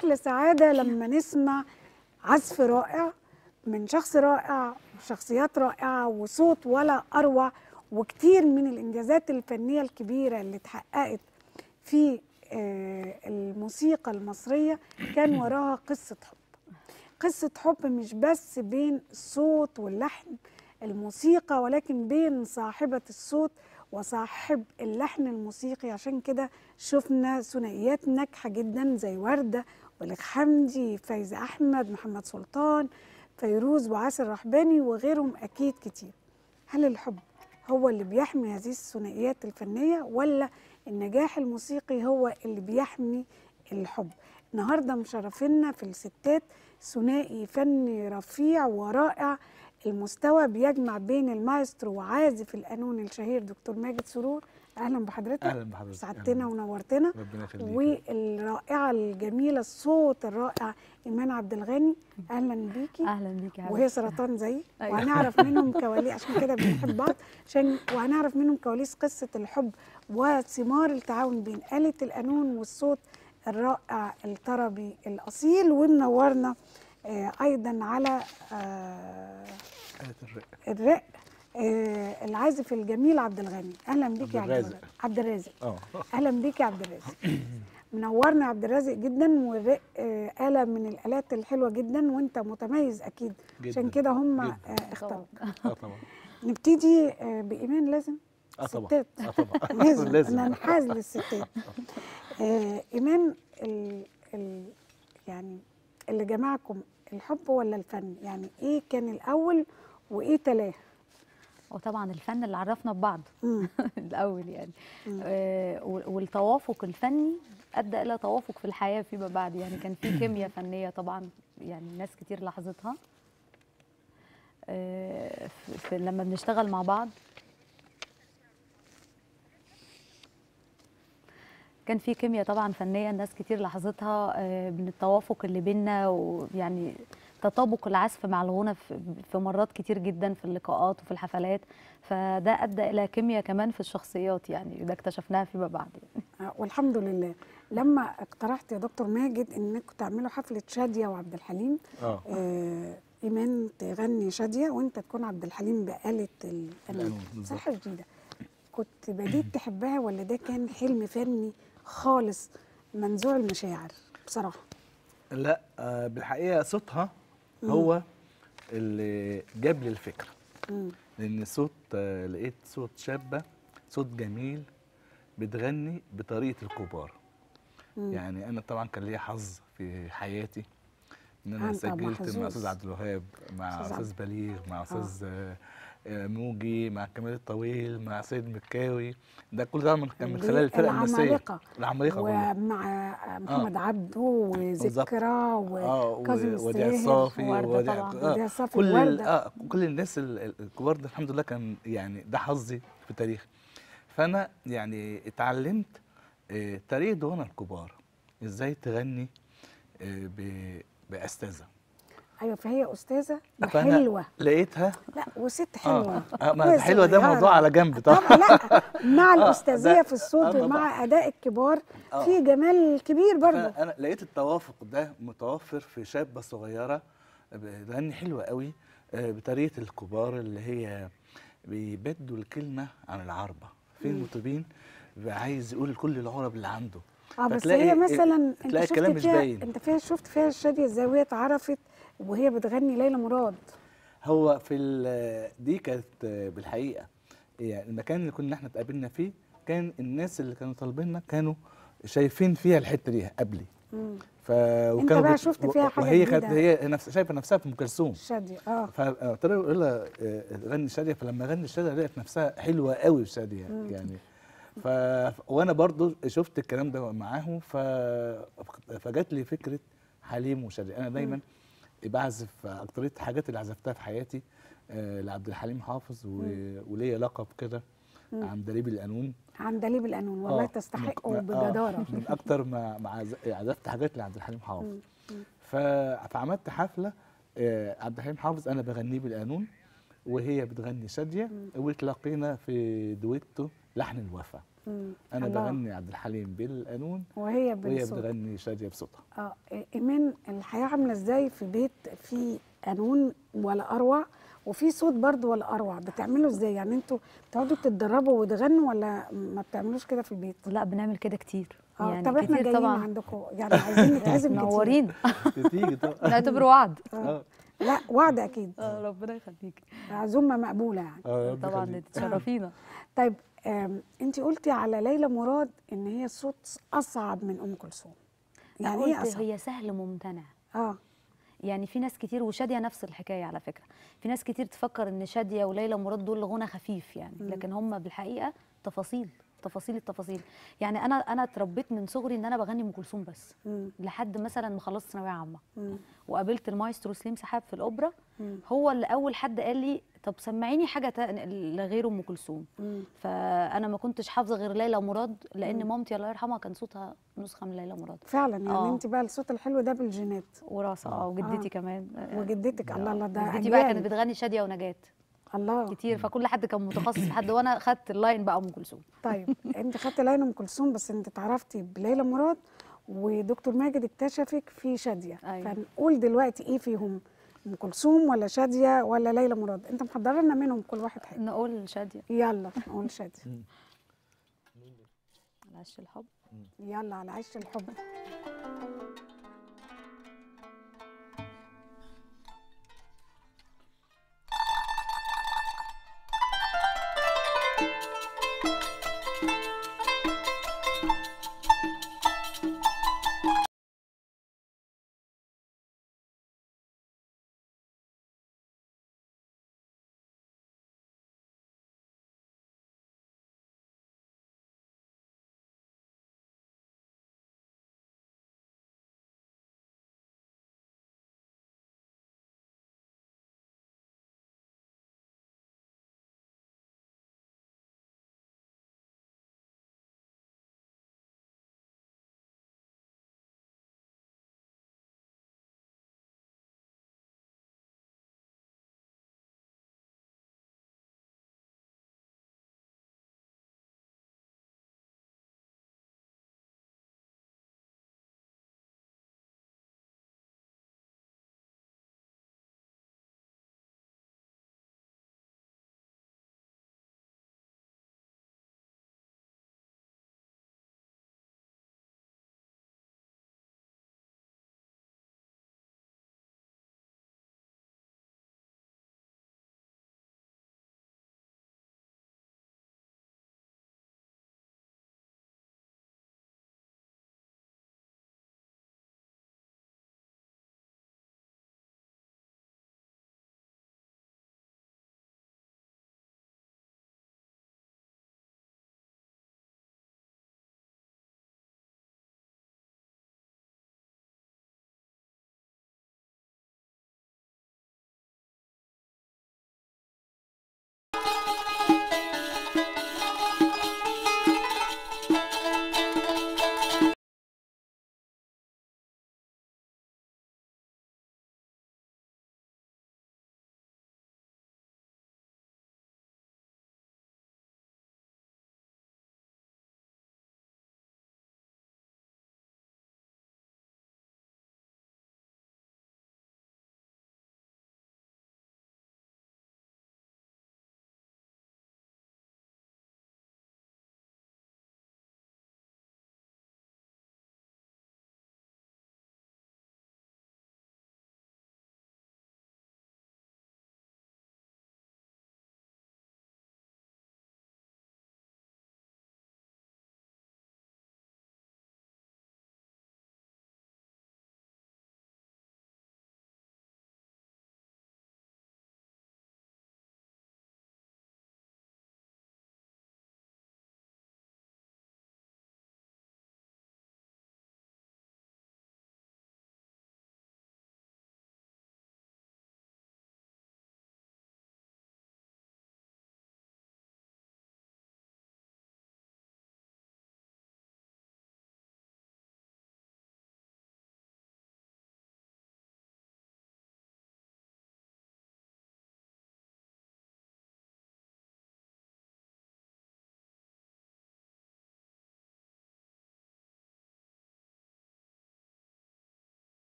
احلى سعاده لما نسمع عزف رائع من شخص رائع وشخصيات رائعه وصوت ولا اروع وكتير من الانجازات الفنيه الكبيره اللي اتحققت في آه، الموسيقى المصريه كان وراها قصه حب قصه حب مش بس بين الصوت واللحن الموسيقى ولكن بين صاحبه الصوت وصاحب اللحن الموسيقي عشان كده شفنا ثنائيات ناجحه جدا زي ورده بليغ حمدي فايزه احمد محمد سلطان فيروز وعاسر رحباني وغيرهم اكيد كتير هل الحب هو اللي بيحمي هذه الثنائيات الفنيه ولا النجاح الموسيقي هو اللي بيحمي الحب النهارده مشرفينا في الستات ثنائي فني رفيع ورائع المستوى بيجمع بين المايسترو وعازف القانون الشهير دكتور ماجد سرور اهلا بحضرتك اهلا بحضرتك سعدتنا أهلاً. ونورتنا ربنا يخليك والرائعه الجميله الصوت الرائع ايمان عبد الغني اهلا بيكي اهلا بيكي يا وهي حبيبتي سرطان زي أيوة. وهنعرف منهم كواليس عشان كده بنحب بعض عشان وهنعرف منهم كواليس قصه الحب وثمار التعاون بين آلة القانون والصوت الرائع الطربي الأصيل ومنورنا آه أيضا على آه آية الرق الرق آه العازف الجميل عبد الغني أهلا بيك يا عبد عبد الرازق. الرازق عبد الرازق اه اهلا بيك يا عبد الرازق منورنا يا عبد الرازق جدا والرق آه آلة من الآلات الحلوة جدا وانت متميز أكيد عشان جداً، كده هم جداً. آه اختاروا اه طبعا نبتدي آه بإيمان لازم اه طبعا ستات اه طبعا لازم, لازم ننحاز للستات آه إيمان ال ال يعني اللي جمعكم الحب ولا الفن يعني إيه كان الأول وإيه تلاه وطبعا الفن اللي عرفنا ببعض مم. الاول يعني مم. آه وال- والتوافق الفني ادى الى توافق في الحياه فيما بعد يعني كان في كيمياء فنيه طبعا يعني ناس كتير لاحظتها آه في في لما بنشتغل مع بعض كان في كيمياء طبعا فنيه ناس كتير لاحظتها آه، من التوافق اللي بينا ويعني تطابق العزف مع الغنى في في مرات كتير جدا في اللقاءات وفي الحفلات فده ادى الى كيمياء كمان في الشخصيات يعني ده اكتشفناها فيما بعد يعني. آه، والحمد لله لما اقترحت يا دكتور ماجد انكم تعملوا حفله شاديه وعبد الحليم اه آه ايمان تغني شاديه وانت تكون عبد الحليم بآلة القانون القانون، بالظبط. صح جديده كنت بديت تحبها ولا ده كان حلم فني خالص منزوع المشاعر بصراحه لا آه بالحقيقه صوتها هو اللي جاب لي الفكره مم. لان صوت آه لقيت صوت شابه صوت جميل بتغني بطريقه الكبار مم. يعني انا طبعا كان ليا حظ في حياتي ان انا أنت سجلت محظوظ. مع استاذ عبد الوهاب مع أستاذ استاذ بليغ مع استاذ آه. آه، موجي مع كمال الطويل مع سيد مكاوي ده كل ده من كان من دي خلال الفرقه النسيه العمالقة. العمالقه كلها ومع محمد عبده بالظبط. وذكرى اه وكاظم ووديع الساهر الصافي ووردة ووديع طبعاً. آه وديع الصافي كل ال- ووردة. اه كل الناس ال- ال- الكبار ده الحمد لله كان يعني ده حظي في تاريخي فانا يعني اتعلمت آه طريقه غنى الكبار ازاي تغني آه ب- باستاذه ايوه فهي استاذه فأنا وحلوه لقيتها لا وست حلوه اه, آه ما حلوه ده وصغيرة. موضوع على جنب طبعا طبعا لا مع آه، الاستاذيه ده- في الصوت آه، طبعاً. ومع اداء الكبار آه. في جمال كبير برضه فانا انا لقيت التوافق ده متوفر في شابه صغيره بتغني حلوه قوي آه، بطريقه الكبار اللي هي بيبدوا الكلمه عن العربه في المطربين بيبقى عايز يقول كل العرب اللي عنده اه بس فتلاقي- هي مثلا انت تلاقي شفت الكلام مش فيها باين انت فيها شفت فيها الشاديه ازاي وهي اتعرفت وهي بتغني ليلى مراد هو في ال- دي كانت آه، بالحقيقه يعني المكان اللي كنا احنا اتقابلنا فيه كان الناس اللي كانوا طالبيننا كانوا شايفين فيها الحته دي قبلي مم. ف وكانوا بقى بت- شفت و- فيها حاجة وهي كانت جديدة. هي نفس شايفه نفسها في ام كلثوم الشاديه اه فقلت له يقول لها آه، غني شاديه فلما غني شاديه لقيت نفسها حلوه قوي في شاديه يعني ف وانا برضو شفت الكلام ده معاهم ف فجات لي فكره حليم وشاديه انا دايما بعزف اكتريه الحاجات اللي عزفتها في حياتي آه، لعبد الحليم حافظ و... وليا لقب كده عندليب القانون عندليب القانون والله آه، تستحقه من- آه، بجداره من اكتر ما ما عز- عزفت حاجات لعبد الحليم حافظ ف... فعملت حفله آه، عبد الحليم حافظ انا بغنيه بالقانون وهي بتغني شاديه وتلاقينا في دويتو لحن الوفا مم. انا الله. بغني عبد الحليم بالقانون وهي وهي بالصوت بتغني شاديه بصوتها اه ايمان الحياه عامله ازاي في بيت في قانون ولا اروع وفي صوت برضو ولا اروع بتعملوا ازاي يعني انتوا بتقعدوا تتدربوا وتغنوا ولا ما بتعملوش كده في البيت لا بنعمل كده كتير اه يعني طب احنا كتير جايين طبعا عندكم يعني عايزين نتعزم كتير منورين بتيجي طبعا نعتبره وعد اه لا وعد اكيد آه، ربنا يخليكي عزومه مقبوله يعني آه، ربنا طبعا يخليك. تشرفينا طيب انت قلتي على ليلى مراد ان هي صوت اصعب من ام كلثوم يعني ايه قلت اصعب هي سهل ممتنع اه يعني في ناس كتير وشاديه نفس الحكايه على فكره في ناس كتير تفكر ان شاديه وليلى مراد دول غنى خفيف يعني لكن هم بالحقيقه تفاصيل تفاصيل التفاصيل يعني انا انا اتربيت من صغري ان انا بغني ام كلثوم بس مم. لحد مثلا ما خلصت ثانويه عامه مم. وقابلت المايسترو سليم سحاب في الاوبرا مم. هو اللي اول حد قال لي طب سمعيني حاجه تا- لغير ام كلثوم مم. فانا ما كنتش حافظه غير ليلى مراد لان مامتي الله يرحمها كان صوتها نسخه من ليلى مراد فعلا يعني آه. انت بقى الصوت الحلو ده بالجينات وراثه اه وجدتي آه. كمان آه، وجدتك الله الله ده جدتي بقى كانت أجيال. بتغني شاديه ونجاه الله كتير فكل حد كان متخصص في حد وانا خدت اللاين بقى ام كلثوم طيب انت خدت ليلى ام كلثوم بس انت اتعرفتي بليلى مراد ودكتور ماجد اكتشفك في شاديه أيوة. فنقول دلوقتي ايه فيهم ام كلثوم ولا شاديه ولا ليلى مراد انت محضره لنا منهم كل واحد حاجه نقول شاديه يلا نقول شاديه على عش الحب يلا على عش الحب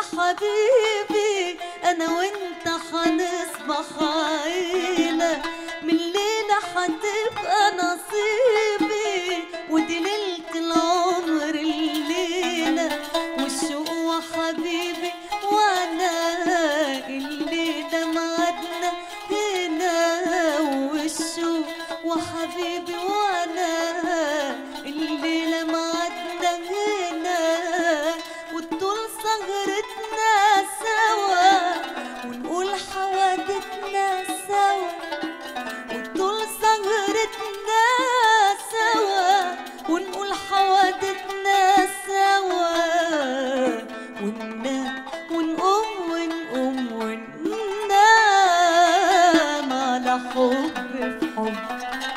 حبيبي انا وانت حنصبح عيلة من الليلة حتبقى نصيبي ودي ليلة العمر الليلة والشوق وحبيبي وانا الليلة معدنا هنا والشوق وحبيبي وانا الليلة معدنا هنا وطول سهرتنا سوا ونقول حوادثنا سوا وطول سهرتنا سوا ونقول حوادثنا سوا وننام ونقوم ونقوم وننام على حب في حب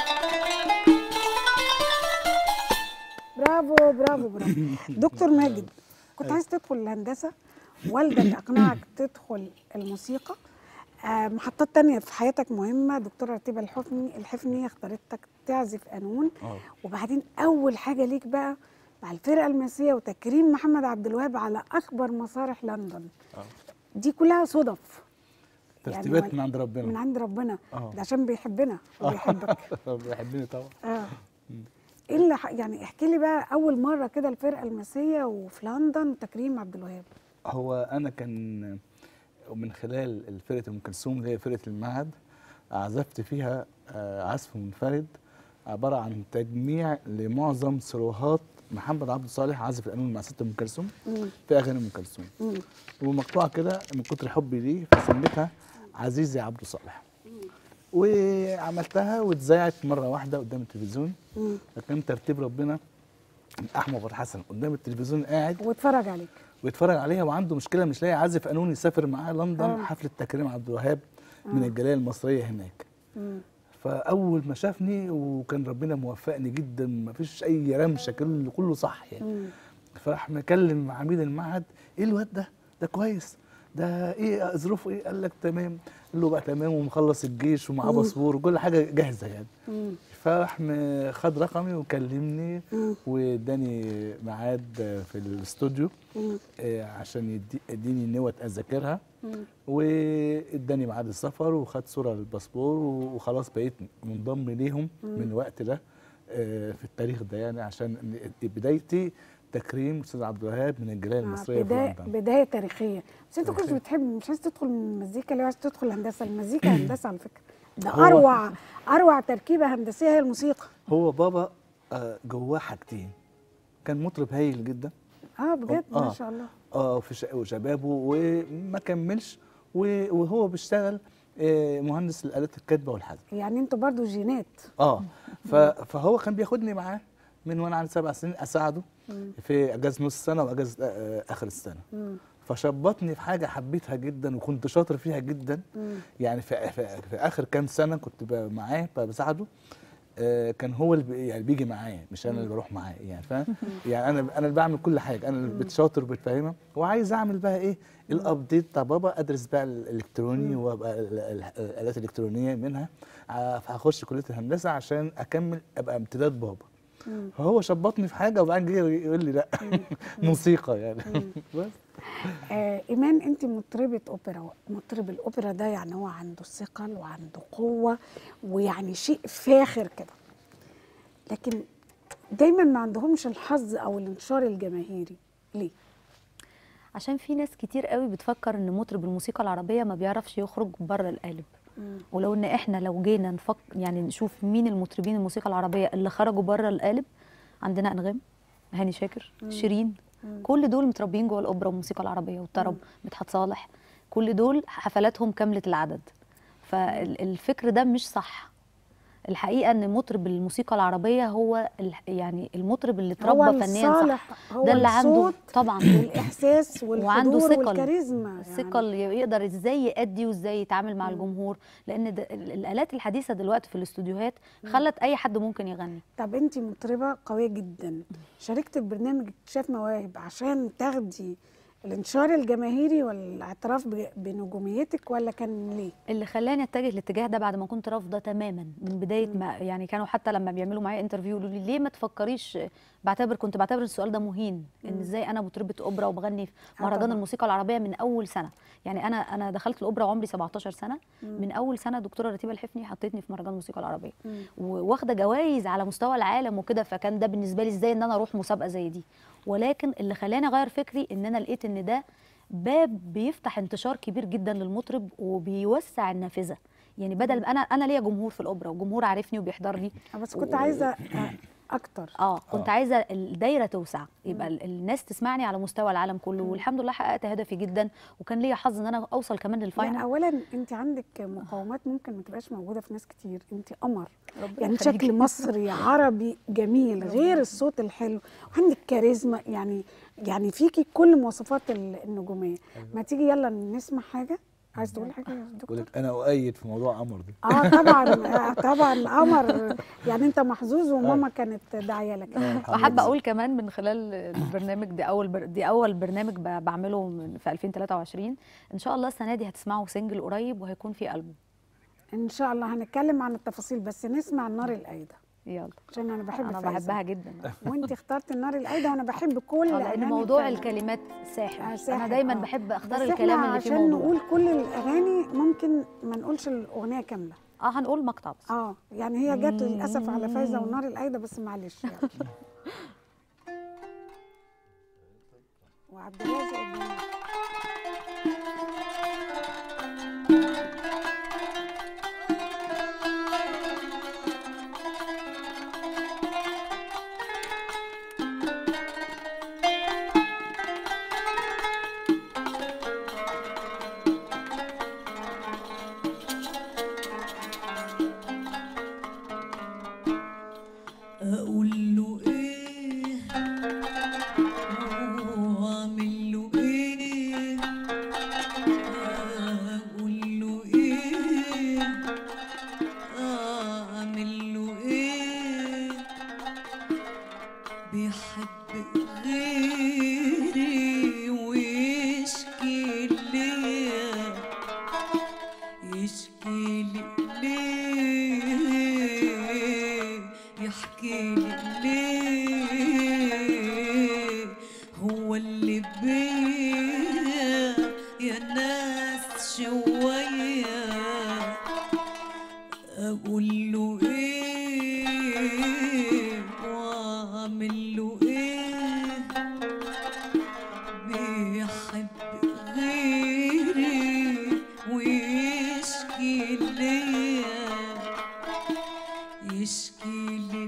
برافو برافو برافو دكتور ماجد كنت عايز تدخل الهندسه والدك اقنعك تدخل الموسيقى آه، محطات تانية في حياتك مهمة دكتورة رتيبة الحفني الحفني اختارتك تعزف قانون اه وبعدين أول حاجة ليك بقى مع الفرقة المسية وتكريم محمد عبد الوهاب على أكبر مسارح لندن آه. دي كلها صدف ترتيبات يعني من عند ربنا من عند ربنا آه. ده عشان بيحبنا وبيحبك بيحبني طبعا اه ايه اللي ح- يعني احكي لي بقى اول مره كده الفرقه المسيه وفي لندن تكريم عبد الوهاب هو انا كان من خلال فرقه ام كلثوم اللي هي فرقه المعهد عزفت فيها آه، عزف منفرد عباره عن تجميع لمعظم سروهات محمد عبد الصالح عازف القانون مع ست ام كلثوم مم. في اغاني ام كلثوم مم. ومقطوعه كده من كتر حبي ليه فسميتها عزيزي عبد صالح وعملتها واتذاعت مره واحده قدام التلفزيون مم. فكان ترتيب ربنا احمد فتحي حسن قدام التلفزيون قاعد واتفرج عليك ويتفرج عليها وعنده مشكله مش لاقي عازف قانون يسافر معاه لندن آه. حفله تكريم عبد الوهاب من الجاليه المصريه هناك مم. فاول ما شافني وكان ربنا موفقني جدا ما فيش اي رمشه كله كله صح يعني مم. فراح مكلم عميد المعهد ايه الواد ده ده كويس ده ايه ظروفه ايه قال لك تمام قال له بقى تمام ومخلص الجيش ومعاه مم. باسبور وكل حاجه جاهزه يعني مم. فراح م- خد رقمي وكلمني مم. واداني ميعاد في الاستوديو مم. آه، عشان يدي- يديني نوت اذاكرها مم. واداني ميعاد السفر وخد صوره للباسبور وخلاص بقيت منضم ليهم من الوقت ده آه، في التاريخ ده يعني عشان بدايتي تكريم استاذ عبد الوهاب من الجاليه آه، المصريه في بداية لندن بداية تاريخية بس انت كنتش تاريخية. بتحب مش عايز تدخل من المزيكا ليه عايز تدخل هندسة المزيكا هندسة على فكرة ده هو- أروع أروع تركيبة هندسية هي الموسيقى هو بابا آه، جواه حاجتين كان مطرب هايل جدا اه بجد ما آه. شاء الله اه في ش- وشبابه وما كملش و- وهو بيشتغل آه، مهندس الالات الكاتبه والحذف يعني انتوا برضو جينات اه ف- فهو كان بياخدني معاه من وانا عندي سبع سنين اساعده في اجازه نص سنه واجازه آه، اخر السنه مم. فشبطني في حاجه حبيتها جدا وكنت شاطر فيها جدا مم. يعني في, في, في اخر كام سنه كنت ب- معاه ب- بساعده آه، كان هو اللي بي- يعني بيجي معايا مش انا اللي بروح معاه يعني فاهم يعني انا انا اللي بعمل كل حاجه انا اللي بتشاطر وبتفهمها وعايز اعمل بقى ايه الابديت بتاع بابا ادرس بقى الالكتروني وابقى ال- ال- الالات الالكترونيه منها ع- فهخش كليه الهندسه عشان اكمل ابقى امتداد بابا فهو شبطني في حاجه وبعدين جه يقول لي لا موسيقى يعني بس آه ايمان انت مطربه اوبرا مطرب الاوبرا ده يعني هو عنده ثقل وعنده قوه ويعني شيء فاخر كده لكن دايما ما عندهمش الحظ او الانتشار الجماهيري ليه عشان في ناس كتير قوي بتفكر ان مطرب الموسيقى العربيه ما بيعرفش يخرج بره القالب ولو ان احنا لو جينا نفك يعني نشوف مين المطربين الموسيقى العربيه اللي خرجوا بره القالب عندنا انغام هاني شاكر شيرين كل دول متربيين جوه الاوبرا والموسيقى العربيه والطرب مدحت صالح كل دول حفلاتهم كامله العدد فالفكر ده مش صح الحقيقه ان مطرب الموسيقى العربيه هو ال- يعني المطرب اللي هو اتربى فنيا صح الصالح هو ده اللي عنده الصوت طبعا والاحساس والحضور وعنده ثقل والكاريزما ثقل يقدر ازاي يأدي وازاي يتعامل مع الجمهور لان ده ال- الالات الحديثه دلوقتي في الاستوديوهات خلت اي حد ممكن يغني طب انت مطربه قويه جدا شاركت في برنامج اكتشاف مواهب عشان تاخدي الانتشار الجماهيري والاعتراف ب- بنجوميتك ولا كان ليه؟ اللي خلاني اتجه الاتجاه ده بعد ما كنت رافضه تماما من بدايه ما يعني كانوا حتى لما بيعملوا معايا انترفيو يقولوا لي ليه ما تفكريش بعتبر كنت بعتبر السؤال ده مهين ان ازاي انا مطربه اوبرا وبغني في آه مهرجان طبعاً. الموسيقى العربيه من اول سنه يعني انا انا دخلت الاوبرا وعمري 17 سنه مم. من اول سنه دكتوره رتيبه الحفني حطتني في مهرجان الموسيقى العربيه مم. وواخده جوائز على مستوى العالم وكده فكان ده بالنسبه لي ازاي ان انا اروح مسابقه زي دي ولكن اللي خلاني اغير فكري ان انا لقيت ان ده باب بيفتح انتشار كبير جدا للمطرب وبيوسع النافذه يعني بدل انا انا ليا جمهور في الاوبرا وجمهور عارفني وبيحضر لي آه، بس كنت عايزه آه، اكتر اه كنت آه. عايزه الدايره توسع يبقى ال- الناس تسمعني على مستوى العالم كله والحمد لله حققت هدفي جدا وكان ليا حظ ان انا اوصل كمان لا للفاينل اولا انت عندك مقومات ممكن ما تبقاش موجوده في ناس كتير انت قمر ربنا يعني يخليكي. شكل مصري عربي جميل غير الصوت الحلو وعندك كاريزما يعني يعني فيكي كل مواصفات ال- النجوميه ما تيجي يلا نسمع حاجه عايز تقول حاجه يا بقول دكتور لك انا اؤيد في موضوع عمر ده اه طبعا آه طبعا قمر يعني انت محظوظ وماما كانت داعيه لك وحابه اقول كمان من خلال البرنامج دي اول بر... دي اول برنامج ب- بعمله من في 2023 ان شاء الله السنه دي هتسمعوا سنجل قريب وهيكون في البوم ان شاء الله هنتكلم عن التفاصيل بس نسمع النار القايده يلا عشان انا بحب انا فايزة. بحبها جدا وانت اخترت النار القايده وانا بحب كل آه، لان أغاني موضوع فايزة. الكلمات ساحر, آه، انا ساحر، دايما آه. بحب اختار بس الكلام احنا اللي فيه عشان موضوع نقول كل الاغاني ممكن ما نقولش الاغنيه كامله اه هنقول مقطع بس اه يعني هي جت للاسف على فايزه والنار القايده بس معلش يعني وعبد الرازق الجميل. اقول له ايه واعمل له ايه اقول له ايه اعمل له ايه بيحب غيري ويشكي ليا يشكي لي ليه يحكي لي ليه هو اللي بيا يا ناس شوية أقول له إيه وأعمل له إيه بيحب غيري ويشكي ليا يشكي لي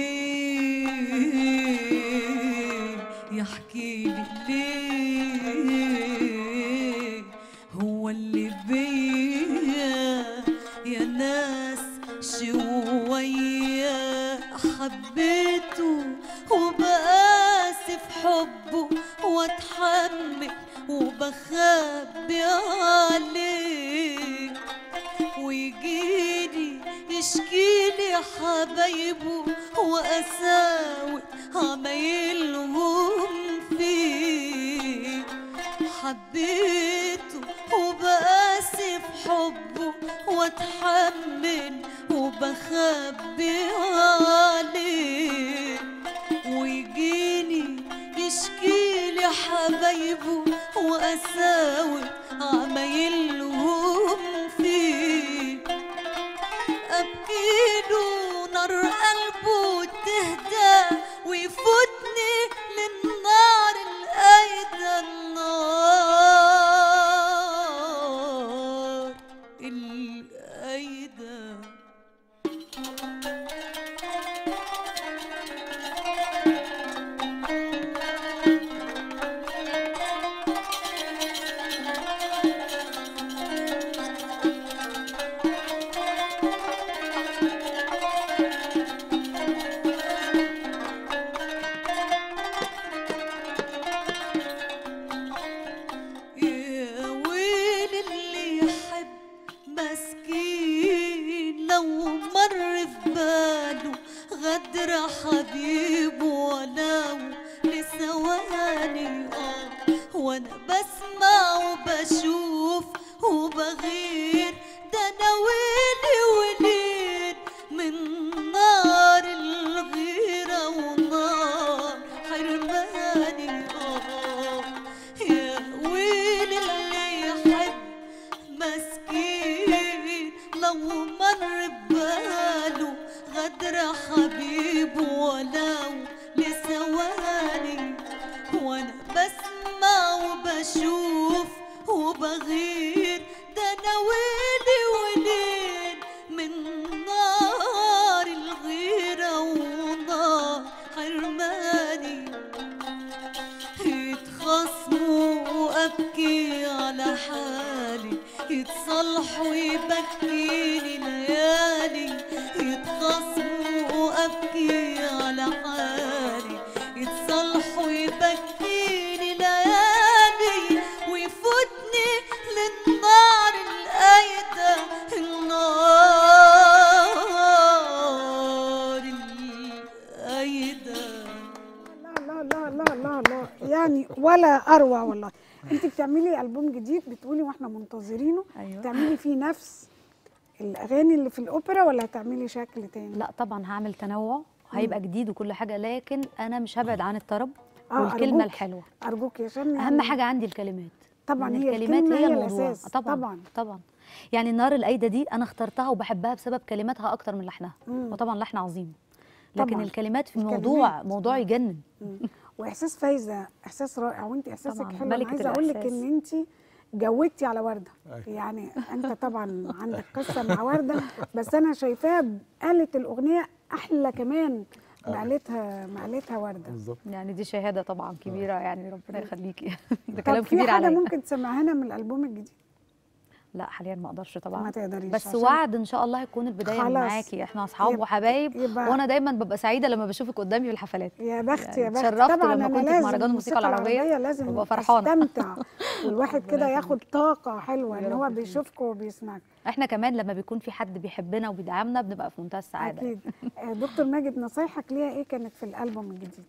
ليه يحكي لي ليه هو اللي بيا يا ناس شوية حبيته وبقاسي في حبه واتحمل وبخبي عليه ويجيلي يشكيلي حبايبه وأساوي عمايلهم فيه حبيته وبقاسي في حبه واتحمل وبخبي عليه ويجيني يشكيلي حبايبه وأساوي عمايلهم فيه أبكيله نار قلبه تهدى ويفوتني للنار القايدة النار القايدة يا ويل اللي يحب مسكين لو مر في باله غدر حبيبه ولو لثواني اه وانا بسمع وبشوف وبغير ده انا ويلي وليد من نار الغيرة ونار وبشوف وبغير ده انا ويلي وليل من نار الغيرة ونار حرماني يتخاصموا وابكي على حالي يتصالحوا يبكيني ليالي يتخاصموا وابكي على حالي يتصالحوا يبكيني ليالي ويفوتني للنار القايدة النار القايدة لا لا لا لا لا لا يعني ولا اروع والله انت بتعملي البوم جديد بتقولي واحنا منتظرينه أيوة. تعملي فيه نفس الاغاني اللي في الاوبرا ولا هتعملي شكل تاني لا طبعا هعمل تنوع هيبقى جديد وكل حاجه لكن انا مش هبعد عن الطرب آه، والكلمه أرجوك. الحلوه ارجوك يا شان اهم حاجه عندي الكلمات طبعا إن هي الكلمات الكلمة هي هي الموضوع الأساس. طبعا طبعاً. طبعا يعني النار القايده دي انا اخترتها وبحبها بسبب كلماتها اكتر من لحنها مم. وطبعا لحن عظيم لكن طبعاً. الكلمات في الكلمات. موضوع موضوع يجنن مم. واحساس فايزه احساس رائع وانت احساسك طبعاً، حلو انا ملكة عايزه اقول لك الإحساس. ان انت جودتي على ورده أيوة. يعني انت طبعا عندك قصه مع ورده بس انا شايفاها قالت الاغنيه احلى كمان ما قالتها ما قالتها ورده بالظبط يعني دي شهاده طبعا كبيره يعني ربنا يخليكي ده طب كلام في كبير حاجه عليا ممكن تسمعها من الالبوم الجديد لا حاليا ما اقدرش طبعا ما تقدريش بس عشان- وعد ان شاء الله هيكون البدايه من خلاص. معاكي احنا اصحاب يبقى- وحبايب يبقى- وانا دايما ببقى سعيده لما بشوفك قدامي في الحفلات يا بخت يعني يا بخت اتشرفت طبعا لما انا كنت في لازم مهرجان الموسيقى العربية لازم وابقى فرحانة. استمتع والواحد كده ربنا ياخد طاقه حلوه يا ان هو رب يخليك. بيشوفكم وبيسمعك احنا كمان لما بيكون في حد بيحبنا وبيدعمنا بنبقى في منتهى السعاده اكيد آه، دكتور ماجد نصايحك ليها ايه كانت في الالبوم الجديد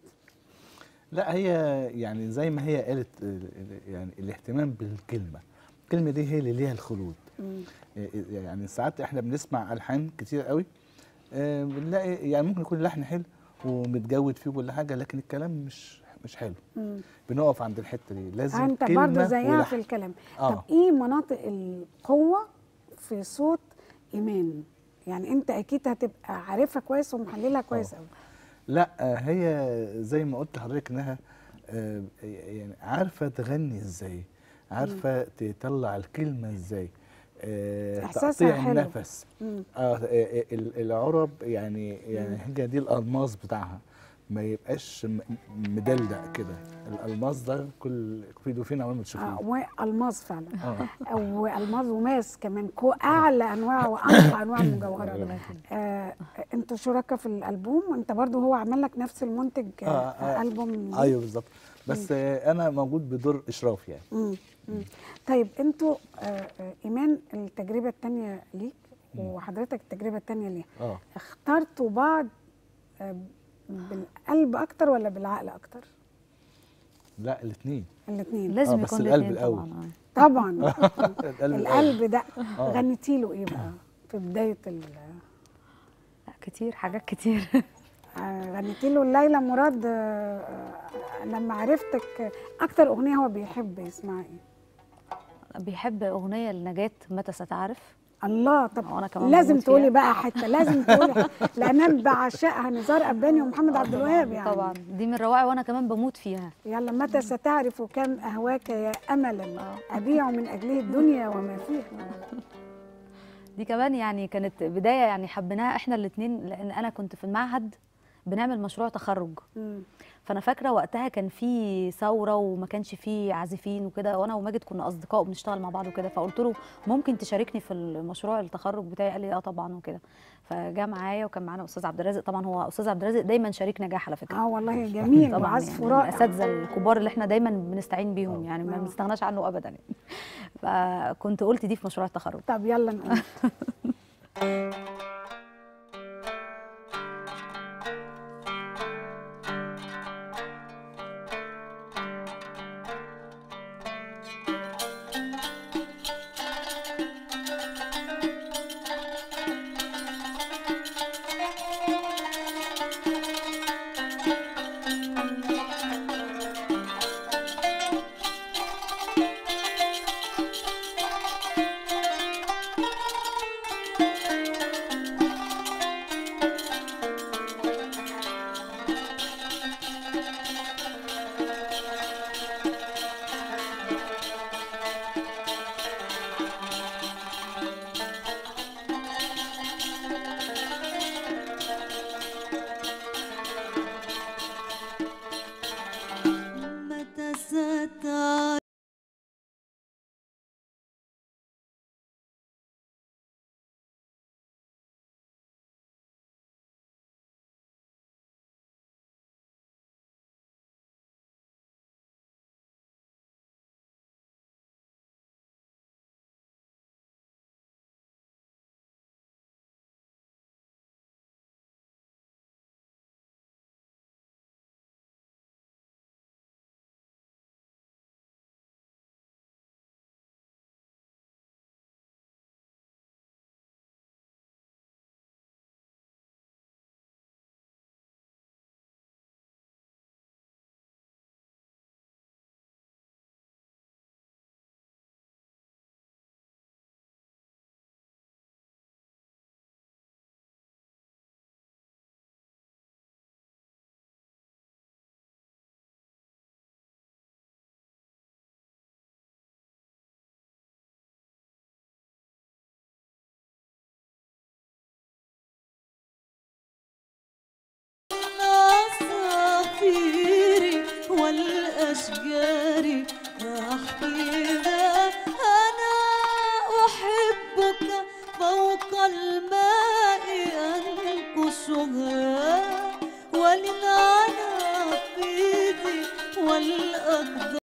لا هي يعني زي ما هي قالت ال- ال- يعني الاهتمام بالكلمه الكلمه دي هي اللي ليها الخلود مم. يعني ساعات احنا بنسمع الحان كتير قوي آه، بنلاقي يعني ممكن يكون اللحن حلو ومتجود فيه كل حاجه لكن الكلام مش مش حلو مم. بنقف عند الحته دي لازم انت كلمه برضه زيها ولحن. في الكلام آه. طب ايه مناطق القوه في صوت ايمان يعني انت اكيد هتبقى عارفها كويس ومحللها كويس قوي لا آه، هي زي ما قلت لحضرتك انها آه، يعني عارفه تغني ازاي عارفه تطلع الكلمه ازاي آه، إحساسها تقطيع حلو. النفس مم. اه آه، ال- العرب يعني يعني هي دي الالماس بتاعها ما يبقاش م- مدلدق كده الالماس ده كل في دوفين عمال آه بتشوفيه والماس فعلا اه او الماس وماس كمان كو اعلى انواع وانقى انواع المجوهرات ربنا آه انتوا شركاء في الالبوم انت برضو هو عمل لك نفس المنتج آه آه، آه، البوم ايوه بالظبط بس آه، انا موجود بدور اشراف يعني مم. مم. طيب انتوا آه آه، ايمان التجربه الثانيه ليك وحضرتك التجربه الثانيه ليها اه اخترتوا بعض آه بالقلب اكتر ولا بالعقل اكتر لا الاثنين الاثنين لازم آه، بس يكون القلب الاتنين الأول. طبعا طبعا القلب القلب ده آه. غنيتي له ايه بقى في بدايه ال لا كتير حاجات كتير آه، غنيتي له ليلى مراد آه، آه، لما عرفتك آه، اكتر اغنيه هو بيحب يسمعها ايه بيحب اغنيه لنجاة متى ستعرف الله طب وأنا كمان لازم بموت تقولي فيها. بقى حته لازم تقولي حتة. لان انا بعشقها نزار قباني ومحمد عبد الوهاب يعني طبعا دي من روائع وانا كمان بموت فيها يلا متى ستعرف كم اهواك يا املا ابيع من اجله الدنيا وما فيها دي كمان يعني كانت بدايه يعني حبيناها احنا الاثنين لان انا كنت في المعهد بنعمل مشروع تخرج مم. فانا فاكره وقتها كان في ثوره وما كانش في عازفين وكده وانا وماجد كنا اصدقاء وبنشتغل مع بعض وكده فقلت له ممكن تشاركني في المشروع التخرج بتاعي قال لي اه طبعا وكده فجاء معايا وكان معانا استاذ عبد الرازق طبعا هو استاذ عبد الرازق دايما شريك نجاح على فكره اه والله جميل طبعا وعزف يعني من رائع الاساتذه الكبار اللي احنا دايما بنستعين بيهم يعني ما آه. بنستغناش عنه ابدا يعني فكنت قلت دي في مشروع التخرج طب يلا نقول أشجاري أحكيها أنا أحبك فوق الماء أنكشها وللعناقيد والأقدار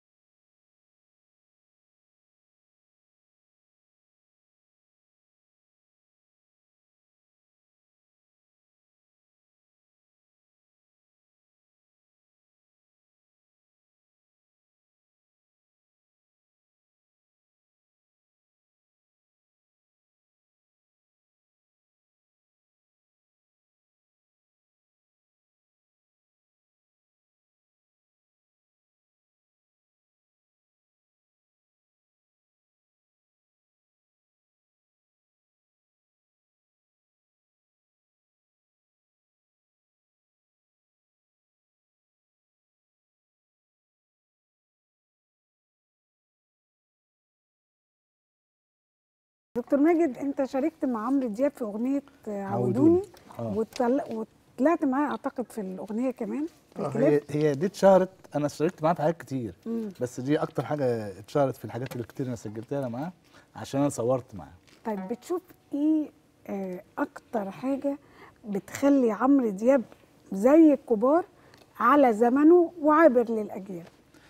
دكتور ماجد انت شاركت مع عمرو دياب في اغنيه آه، عودوني آه. وطل- وطلعت معاه اعتقد في الاغنيه كمان في آه، الكليب هي هي دي اتشهرت انا اشتركت معاه في حاجات كتير مم. بس دي اكتر حاجه اتشهرت في الحاجات اللي كتير انا سجلتها معاه عشان انا صورت معاه طيب بتشوف ايه آه، اكتر حاجه بتخلي عمرو دياب زي الكبار على زمنه وعابر للاجيال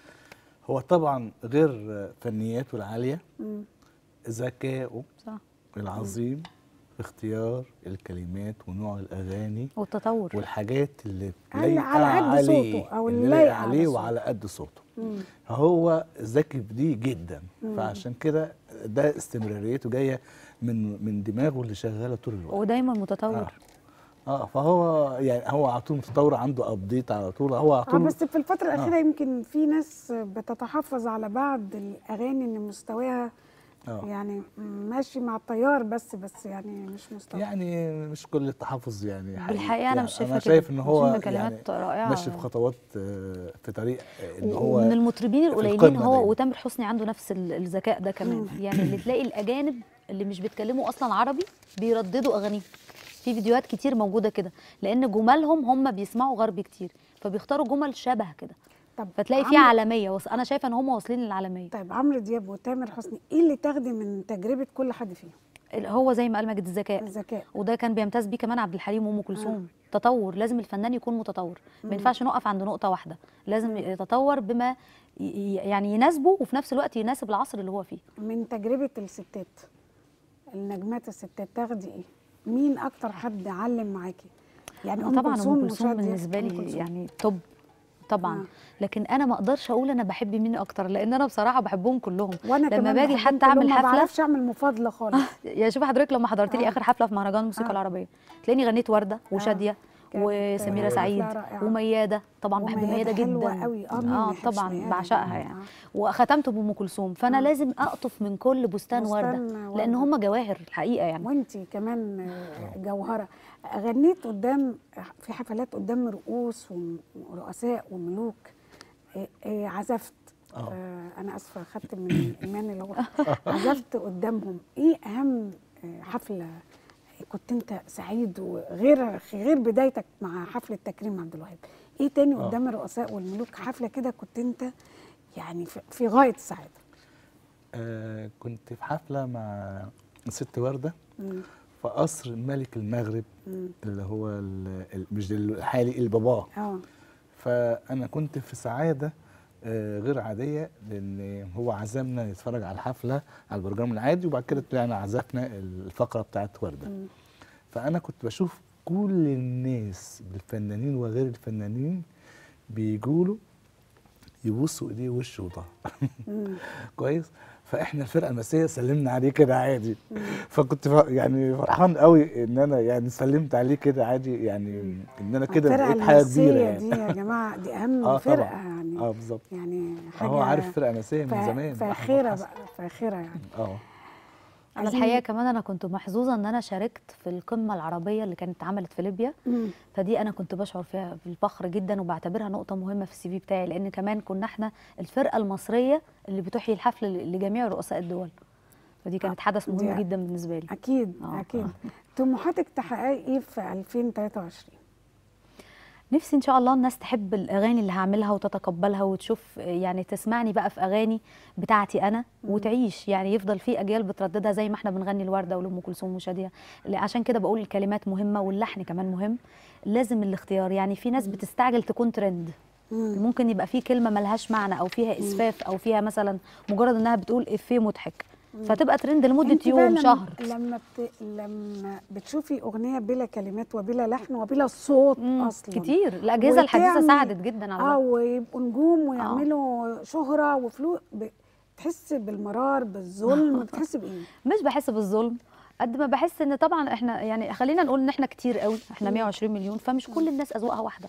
هو طبعا غير فنياته العاليه مم. ذكائه صح العظيم في اختيار الكلمات ونوع الاغاني والتطور والحاجات اللي على- لايقه على قد عليه صوته أو اللي اللي لايقه لايقة على عليه صوته. وعلى قد صوته مم. هو ذكي في دي جدا فعشان كده ده استمراريته جايه من من دماغه اللي شغاله طول الوقت ودايما متطور اه اه فهو يعني هو على طول متطور عنده ابديت على طول هو على اه طول بس في الفتره الاخيره يمكن في ناس بتتحفظ على بعض الاغاني ان مستواها اه يعني ماشي مع التيار بس بس يعني مش مستوى يعني مش كل التحفظ يعني حقيقي. بالحقيقة أنا يعني مش شايفة انا كده. شايف ان هو شايفة كلمات يعني رائعة. ماشي في خطوات آه، في طريق آه، ان هو ومن المطربين في القليلين القمة هو دايما. وتامر حسني عنده نفس ال- الذكاء ده كمان يعني اللي تلاقي الاجانب اللي مش بيتكلموا اصلا عربي بيرددوا اغانيه في فيديوهات كتير موجوده كده لان جمالهم هم بيسمعوا غربي كتير فبيختاروا جمل شبه كده طب فتلاقي فيها عمرو- عالميه وص- انا شايفه ان هم واصلين للعالميه طيب عمرو دياب وتامر حسني ايه اللي تاخدي من تجربه كل حد فيهم ال- هو زي ما قال ماجد الذكاء الذكاء وده كان بيمتاز بيه كمان عبد الحليم وام كلثوم تطور لازم الفنان يكون متطور ما ينفعش نقف عند نقطه واحده لازم يتطور بما ي- ي- يعني يناسبه وفي نفس الوقت يناسب العصر اللي هو فيه من تجربه الستات النجمات الستات تاخدي ايه مين اكتر حد علم معاكي يعني ام طبعا كلثوم ام كلثوم وشادية. بالنسبه أم لي كلثوم. يعني توب طبعا آه. لكن انا ما اقدرش اقول انا بحب مين اكتر لان انا بصراحه بحبهم كلهم وانا لما كمان باجي بحبهم حتى اعمل كلهم، ما حفله بعرفش اعمل مفاضله خالص يا شوف حضرتك لما حضرت لي آه. اخر حفله في مهرجان الموسيقى آه. العربيه تلاقيني غنيت ورده وشاديه كانت وسميره حفلة سعيد رائعة. ومياده طبعا بحب وميادة مياده حلوة جدا قوي. آه، مين ما اه يحبش طبعا ميادة بعشقها دي؟ يعني آه. وختمت بام كلثوم فانا آه. لازم اقطف من كل بستان, بستان ورده وردة. لان هم جواهر الحقيقه يعني وانتي كمان آه، جوهره غنيت قدام في حفلات قدام رؤوس ورؤساء وملوك آه، آه، عزفت آه. آه، انا اسفه خدت من ايمان اللي هو عزفت قدامهم ايه اهم آه، حفله كنت انت سعيد وغير غير بدايتك مع حفله تكريم عبد الوهاب ايه تاني آه. قدام الرؤساء والملوك حفله كده كنت انت يعني في- في غايه السعاده آه كنت في حفله مع ست ورده مم. في قصر ملك المغرب مم. اللي هو ال- ال- مش الحالي الباباه اه فانا كنت في سعاده آه، غير عاديه لان هو عزمنا نتفرج على الحفله على البرنامج العادي وبعد كده طلعنا عزفنا الفقره بتاعت ورده مم. فانا كنت بشوف كل الناس الفنانين وغير الفنانين بيجوا يبوسوا ايديه وشه وظهره مم. كويس فاحنا الفرقه المسيه سلمنا عليه كده عادي فكنت ف- يعني فرحان قوي ان انا يعني سلمت عليه كده عادي يعني ان انا كده الفرقة بقيت حاجه كبيره المسية يعني دي يا جماعة دي أهم اه فرقة طبعا يعني اه بالظبط يعني حاجة هو عارف فرقه مسيه من فا- زمان فاخرة أحمد حسن. بقى فاخرة يعني اه انا عايزين- الحقيقه كمان انا كنت محظوظه ان انا شاركت في القمه العربيه اللي كانت اتعملت في ليبيا مم. فدي انا كنت بشعر فيها بالفخر جدا وبعتبرها نقطه مهمه في السي في بتاعي لان كمان كنا احنا الفرقه المصريه اللي بتحيي الحفل ل- لجميع رؤساء الدول فدي كانت حدث دي- مهم جدا بالنسبه لي أكيد آه. أكيد طموحاتك تحققي إيه في 2023 نفسي ان شاء الله الناس تحب الاغاني اللي هعملها وتتقبلها وتشوف يعني تسمعني بقى في اغاني بتاعتي انا وتعيش يعني يفضل في اجيال بترددها زي ما احنا بنغني الورده ولام كلثوم وشاديه ل- عشان كده بقول الكلمات مهمه واللحن كمان مهم لازم الاختيار يعني في ناس بتستعجل تكون ترند ممكن يبقى في كلمه ملهاش معنى او فيها اسفاف او فيها مثلا مجرد انها بتقول افيه مضحك فتبقى ترند لمده انت بقى يوم لما- شهر لما بت... لما بتشوفي اغنيه بلا كلمات وبلا لحن وبلا صوت مم، اصلا كتير الاجهزه الحديثه وتعمل- ساعدت جدا على اه ده ويبقوا نجوم ويعملوا شهره وفلوس ب... بتحسي بالمرار بالظلم بتحسي بايه؟ مش بحس بالظلم قد ما بحس ان طبعا احنا يعني خلينا نقول ان احنا كتير قوي احنا 120 مليون فمش كل الناس اذواقها واحده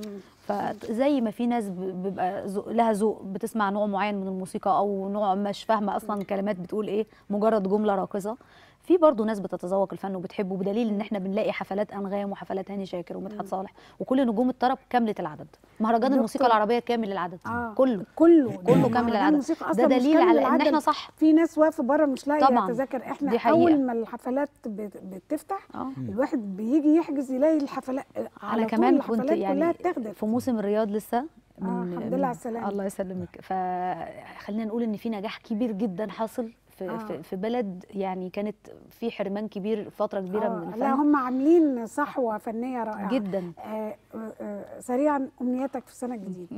فزي ما في ناس ب- بيبقى ذوق- لها ذوق بتسمع نوع معين من الموسيقى او نوع مش فاهمه اصلا الكلمات بتقول ايه مجرد جمله راقصه في برضه ناس بتتذوق الفن وبتحبه بدليل ان احنا بنلاقي حفلات انغام وحفلات هاني شاكر ومدحت صالح وكل نجوم الطرب كامله العدد مهرجان الموسيقى دكتور. العربيه كامل العدد آه. كله كله كله ده كامل مهرجان العدد. الموسيقى ده أصلاً مش دليل كامل على إن العدد. إحنا صح. في ناس واقفه بره مش لاقيه طبعاً. تذاكر احنا دي حقيقة. اول ما الحفلات بت- بتفتح اه الواحد بيجي يحجز يلاقي الحفلات على انا طول كمان كنت الحفلات يعني كلها اتاخدت في موسم الرياض لسه آه، الحمد لله على السلامة. الله يسلمك فخلينا نقول ان في نجاح كبير جدا حاصل في آه. في, في بلد يعني كانت في حرمان كبير فتره كبيره آه، من لا الفن هم عاملين صحوه فنيه رائعه جدا آه آه آه سريعا امنياتك في السنه الجديده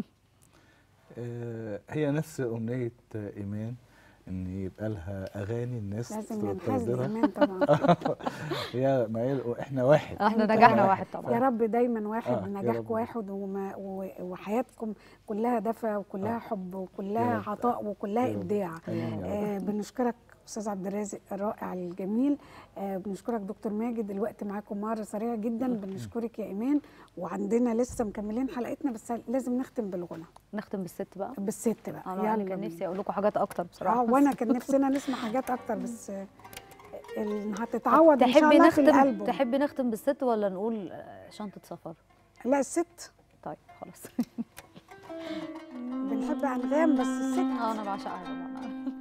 آه، هي نفس أمنية آه، إيمان إن يبقى لها أغاني الناس لازم ينحاز ترددها. ايمان طبعا هي ما هي إحنا واحد احنا أنت نجحنا واحد. واحد طبعا يا رب دايما واحد آه، يا نجاحكم رب. واحد وما و- وحياتكم كلها دفى وكلها آه. حب يا وكلها رب. عطاء وكلها يا رب. ابداع آمين يا رب. آه بنشكرك استاذ عبد الرازق الرائع الجميل آه بنشكرك دكتور ماجد الوقت معاكم مره سريع جدا بنشكرك يا ايمان وعندنا لسه مكملين حلقتنا بس لازم نختم بالغنى نختم بالست بقى بالست بقى انا يعني يلا كان بينا. نفسي اقول لكم حاجات اكتر بصراحه اه وانا كان نفسنا نسمع حاجات اكتر بس آه، ال- هتتعوض ان شاء تحبي الله في نختم الالبوم تحبي نختم بالست ولا نقول آه، شنطه سفر لا الست طيب خلاص بنحب انغام بس الست اه انا بعشقها طبعا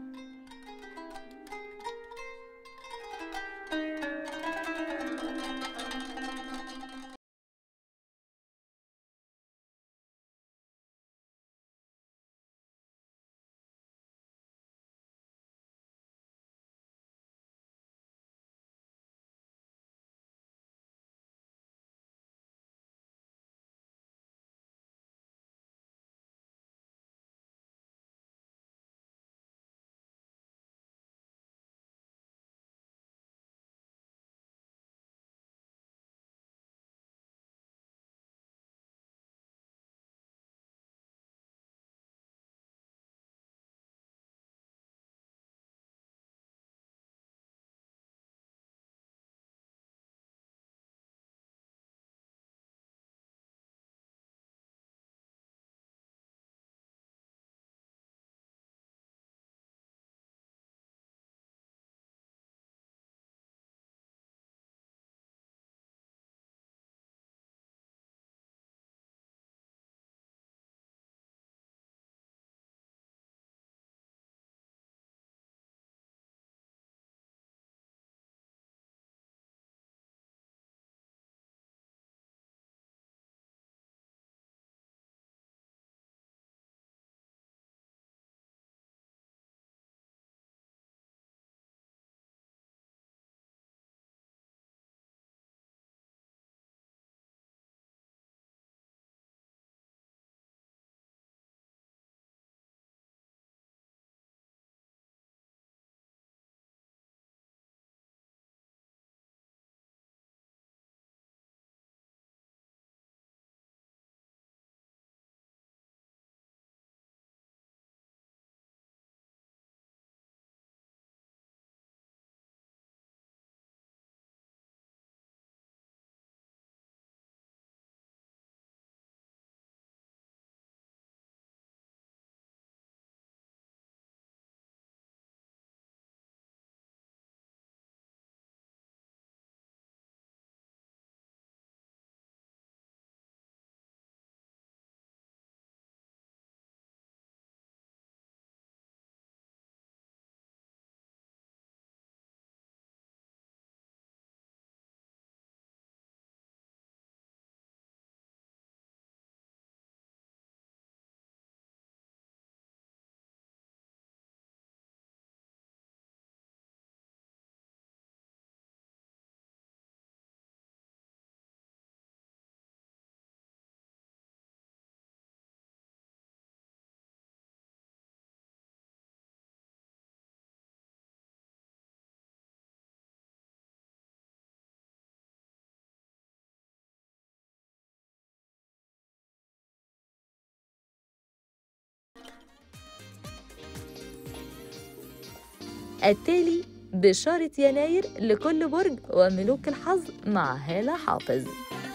التالي بشارة يناير لكل برج وملوك الحظ مع هالة حافظ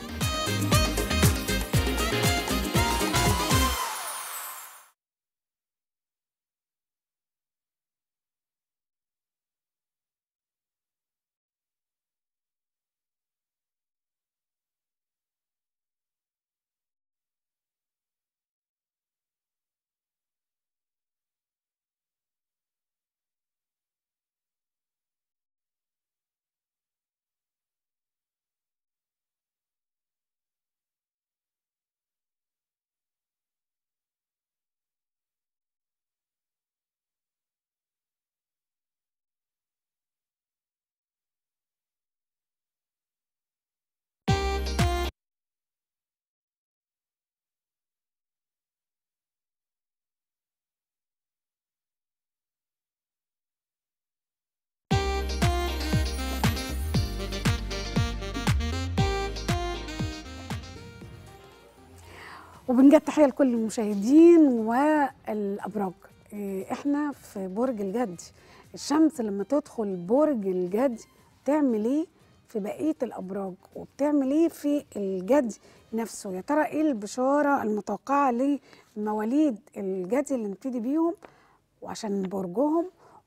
وبنجد تحيه لكل المشاهدين والابراج إيه، احنا في برج الجدي الشمس لما تدخل برج الجدي تعمل ايه في بقيه الابراج وبتعمل ايه في الجدي نفسه يا ترى ايه البشاره المتوقعه لمواليد الجدي اللي نبتدي بيهم وعشان برجهم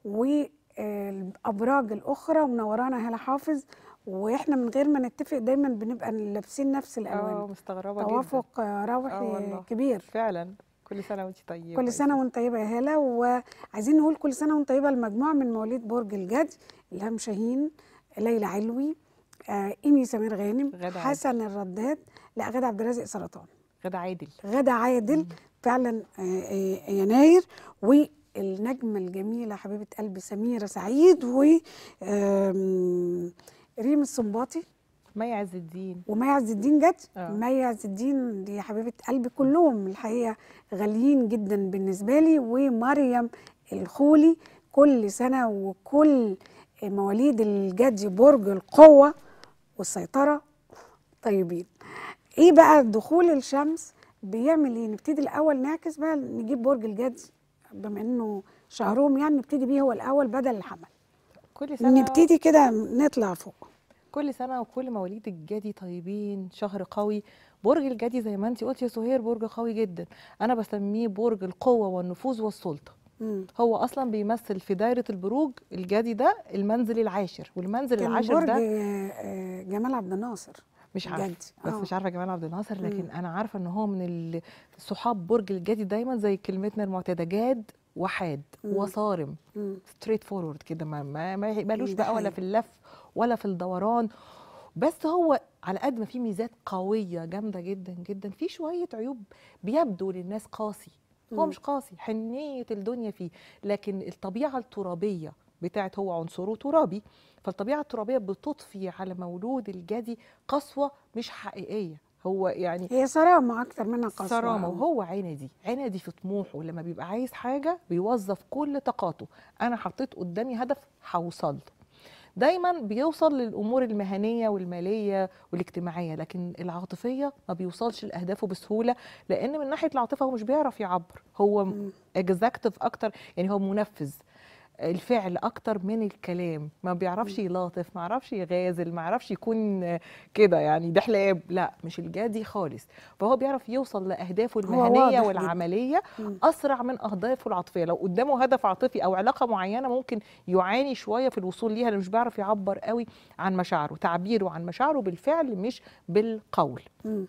والابراج الاخرى ومنورانا هاله حافظ واحنا من غير ما نتفق دايما بنبقى لابسين نفس اه الالوان مستغربه جدا توافق آه روحي والله. كبير فعلا كل سنه وانت طيبه كل سنه وانت طيبه يا هاله وعايزين نقول كل سنه وانت طيبه لمجموعه من مواليد برج الجدي الهام شاهين ليلى علوي آه ايمي سمير غانم غادة حسن الرداد لا غادة عبد الرازق سرطان غدا عادل غادة عادل فعلا آه، آه، يناير والنجمه الجميله حبيبه قلبي سميره سعيد و آم، ريم السنباطي مي عز الدين ومي عز الدين جت آه. مي عز الدين دي حبيبه قلبي كلهم الحقيقه غاليين جدا بالنسبه لي ومريم الخولي كل سنه وكل مواليد الجدي برج القوه والسيطره طيبين ايه بقى دخول الشمس بيعمل ايه نبتدي الاول نعكس بقى نجيب برج الجدي بما انه شهرهم يعني نبتدي بيه هو الاول بدل الحمل كل سنه نبتدي كده نطلع فوق كل سنه وكل مواليد الجدي طيبين شهر قوي برج الجدي زي ما انت قلتي يا سهير برج قوي جدا انا بسميه برج القوه والنفوذ والسلطه مم. هو اصلا بيمثل في دايره البروج الجدي ده المنزل العاشر والمنزل كان العاشر برج ده آه، آه، جمال عبد الناصر مش عارفه الجدي. بس آه. مش عارفه جمال عبد الناصر لكن مم. انا عارفه ان هو من ال- صحاب برج الجدي دايما زي كلمتنا المعتاده جاد وحاد مم. وصارم مم. ستريت فورورد كده ما ما ما يقبلوش ده بقى ولا حقيقي. في اللف ولا في الدوران بس هو على قد ما في ميزات قويه جامده جدا جدا في شويه عيوب بيبدو للناس قاسي هو مم. مش قاسي حنيه الدنيا فيه لكن الطبيعه الترابيه بتاعت هو عنصره ترابي فالطبيعه الترابيه بتضفي على مولود الجدي قسوه مش حقيقيه هو يعني هي صرامة أكتر منها قسوة صرامه آه. وهو عندي عندي في طموحه لما بيبقى عايز حاجه بيوظف كل طاقاته انا حطيت قدامي هدف هوصل له دايما بيوصل للامور المهنيه والماليه والاجتماعيه لكن العاطفيه ما بيوصلش لاهدافه بسهوله لان من ناحيه العاطفه هو مش بيعرف يعبر هو مم. اكزاكتيف اكتر يعني هو منفذ الفعل اكتر من الكلام ما بيعرفش يلاطف ما يعرفش يغازل ما يعرفش يكون آه، كده يعني دحلاب لا مش الجادي خالص فهو بيعرف يوصل لاهدافه هو المهنيه واضح جداً. والعمليه مم. اسرع من اهدافه العاطفيه لو قدامه هدف عاطفي او علاقه معينه ممكن يعاني شويه في الوصول ليها لأنه مش بيعرف يعبر قوي عن مشاعره تعبيره عن مشاعره بالفعل مش بالقول مم.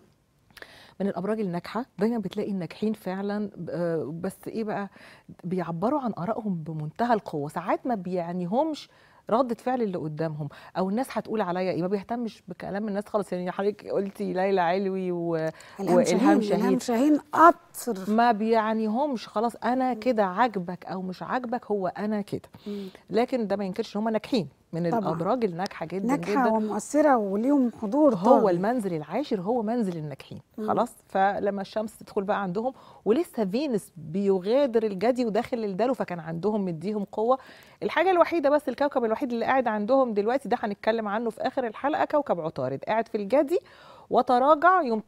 من الابراج الناجحه دايما بتلاقي الناجحين فعلا آه، بس ايه بقى بيعبروا عن ارائهم بمنتهى القوه ساعات ما بيعنيهمش ردة فعل اللي قدامهم او الناس هتقول عليا ايه ما بيهتمش بكلام الناس خالص يعني حضرتك قلتي ليلى علوي و... إلهام والهام شاهين شاهين إلهام شاهين قطر ما بيعنيهمش خلاص انا كده عاجبك او مش عاجبك هو انا كده مم. لكن ده ما ينكرش ان هم ناجحين من طبعاً. الابراج الناجحه جدا ناجحة جدا ومؤثرة وليهم حضور هو طاغي. المنزل العاشر هو منزل الناجحين مم. خلاص فلما الشمس تدخل بقى عندهم ولسه فينس بيغادر الجدي وداخل الدلو فكان عندهم مديهم قوه الحاجه الوحيده بس الكوكب الوحيد اللي قاعد عندهم دلوقتي ده هنتكلم عنه في اخر الحلقه كوكب عطارد قاعد في الجدي وتراجع يوم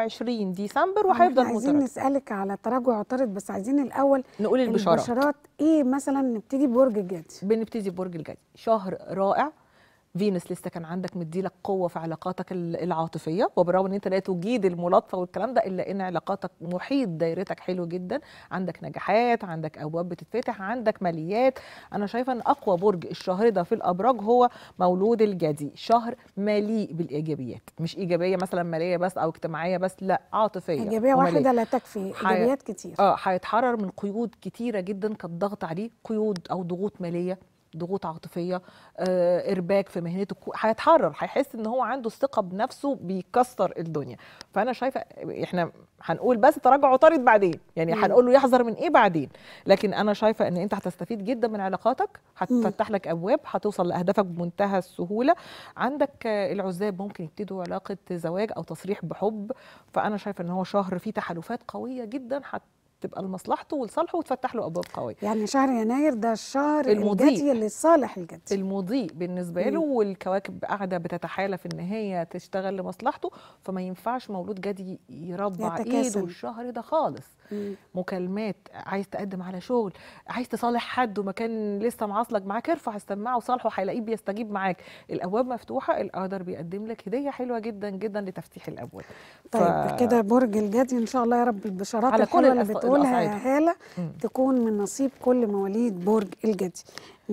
29 ديسمبر احنا وهيفضل عايزين متراجع نسالك على تراجع عطارد بس عايزين الاول نقول البشارات البشرات ايه مثلا نبتدي ببرج الجدي بنبتدي ببرج الجدي شهر رائع فينوس لسه كان عندك مديلك قوه في علاقاتك ال- العاطفيه وبالرغم ان انت لا تجيد الملاطفه والكلام ده الا ان علاقاتك محيط دايرتك حلو جدا عندك نجاحات عندك ابواب بتتفتح عندك ماليات انا شايفه ان اقوى برج الشهر ده في الابراج هو مولود الجدي شهر مليء بالايجابيات مش ايجابيه مثلا ماليه بس او اجتماعيه بس لا عاطفيه ايجابيه ومالية. واحده لا تكفي حي- ايجابيات كتير اه هيتحرر من قيود كتيره جدا كانت ضغط عليه قيود او ضغوط ماليه ضغوط عاطفيه آه، ارباك في مهنته كو- هيتحرر هيحس ان هو عنده ثقه بنفسه بيكسر الدنيا فانا شايفه احنا هنقول بس تراجع عطارد بعدين يعني مم. هنقول له يحذر من ايه بعدين لكن انا شايفه ان انت هتستفيد جدا من علاقاتك هتفتح لك ابواب هتوصل لاهدافك بمنتهى السهوله عندك آه، العزاب ممكن يبتدوا علاقه زواج او تصريح بحب فانا شايفه ان هو شهر فيه تحالفات قويه جدا هتبقى لمصلحته ولصالحه وتفتح له ابواب قويه يعني شهر يناير ده الشهر المضيء. الجدي لصالح الجدي المضيء بالنسبه له مم. والكواكب قاعده بتتحالف ان هي تشتغل لمصلحته فما ينفعش مولود جدي يربع ايده يتكاسل. الشهر ده خالص مم. مكالمات عايز تقدم على شغل عايز تصالح حد ومكان لسه معاصلك معاك ارفع السماعه وصالحه هيلاقيه بيستجيب معاك الابواب مفتوحه القدر بيقدم لك هديه حلوه جدا جدا لتفتيح الابواب طيب كده برج الجدي ان شاء الله يا رب البشارات على كل الحلوه اللي الأص- بتقولها الأصعدة. هاله مم. تكون من نصيب كل مواليد برج الجدي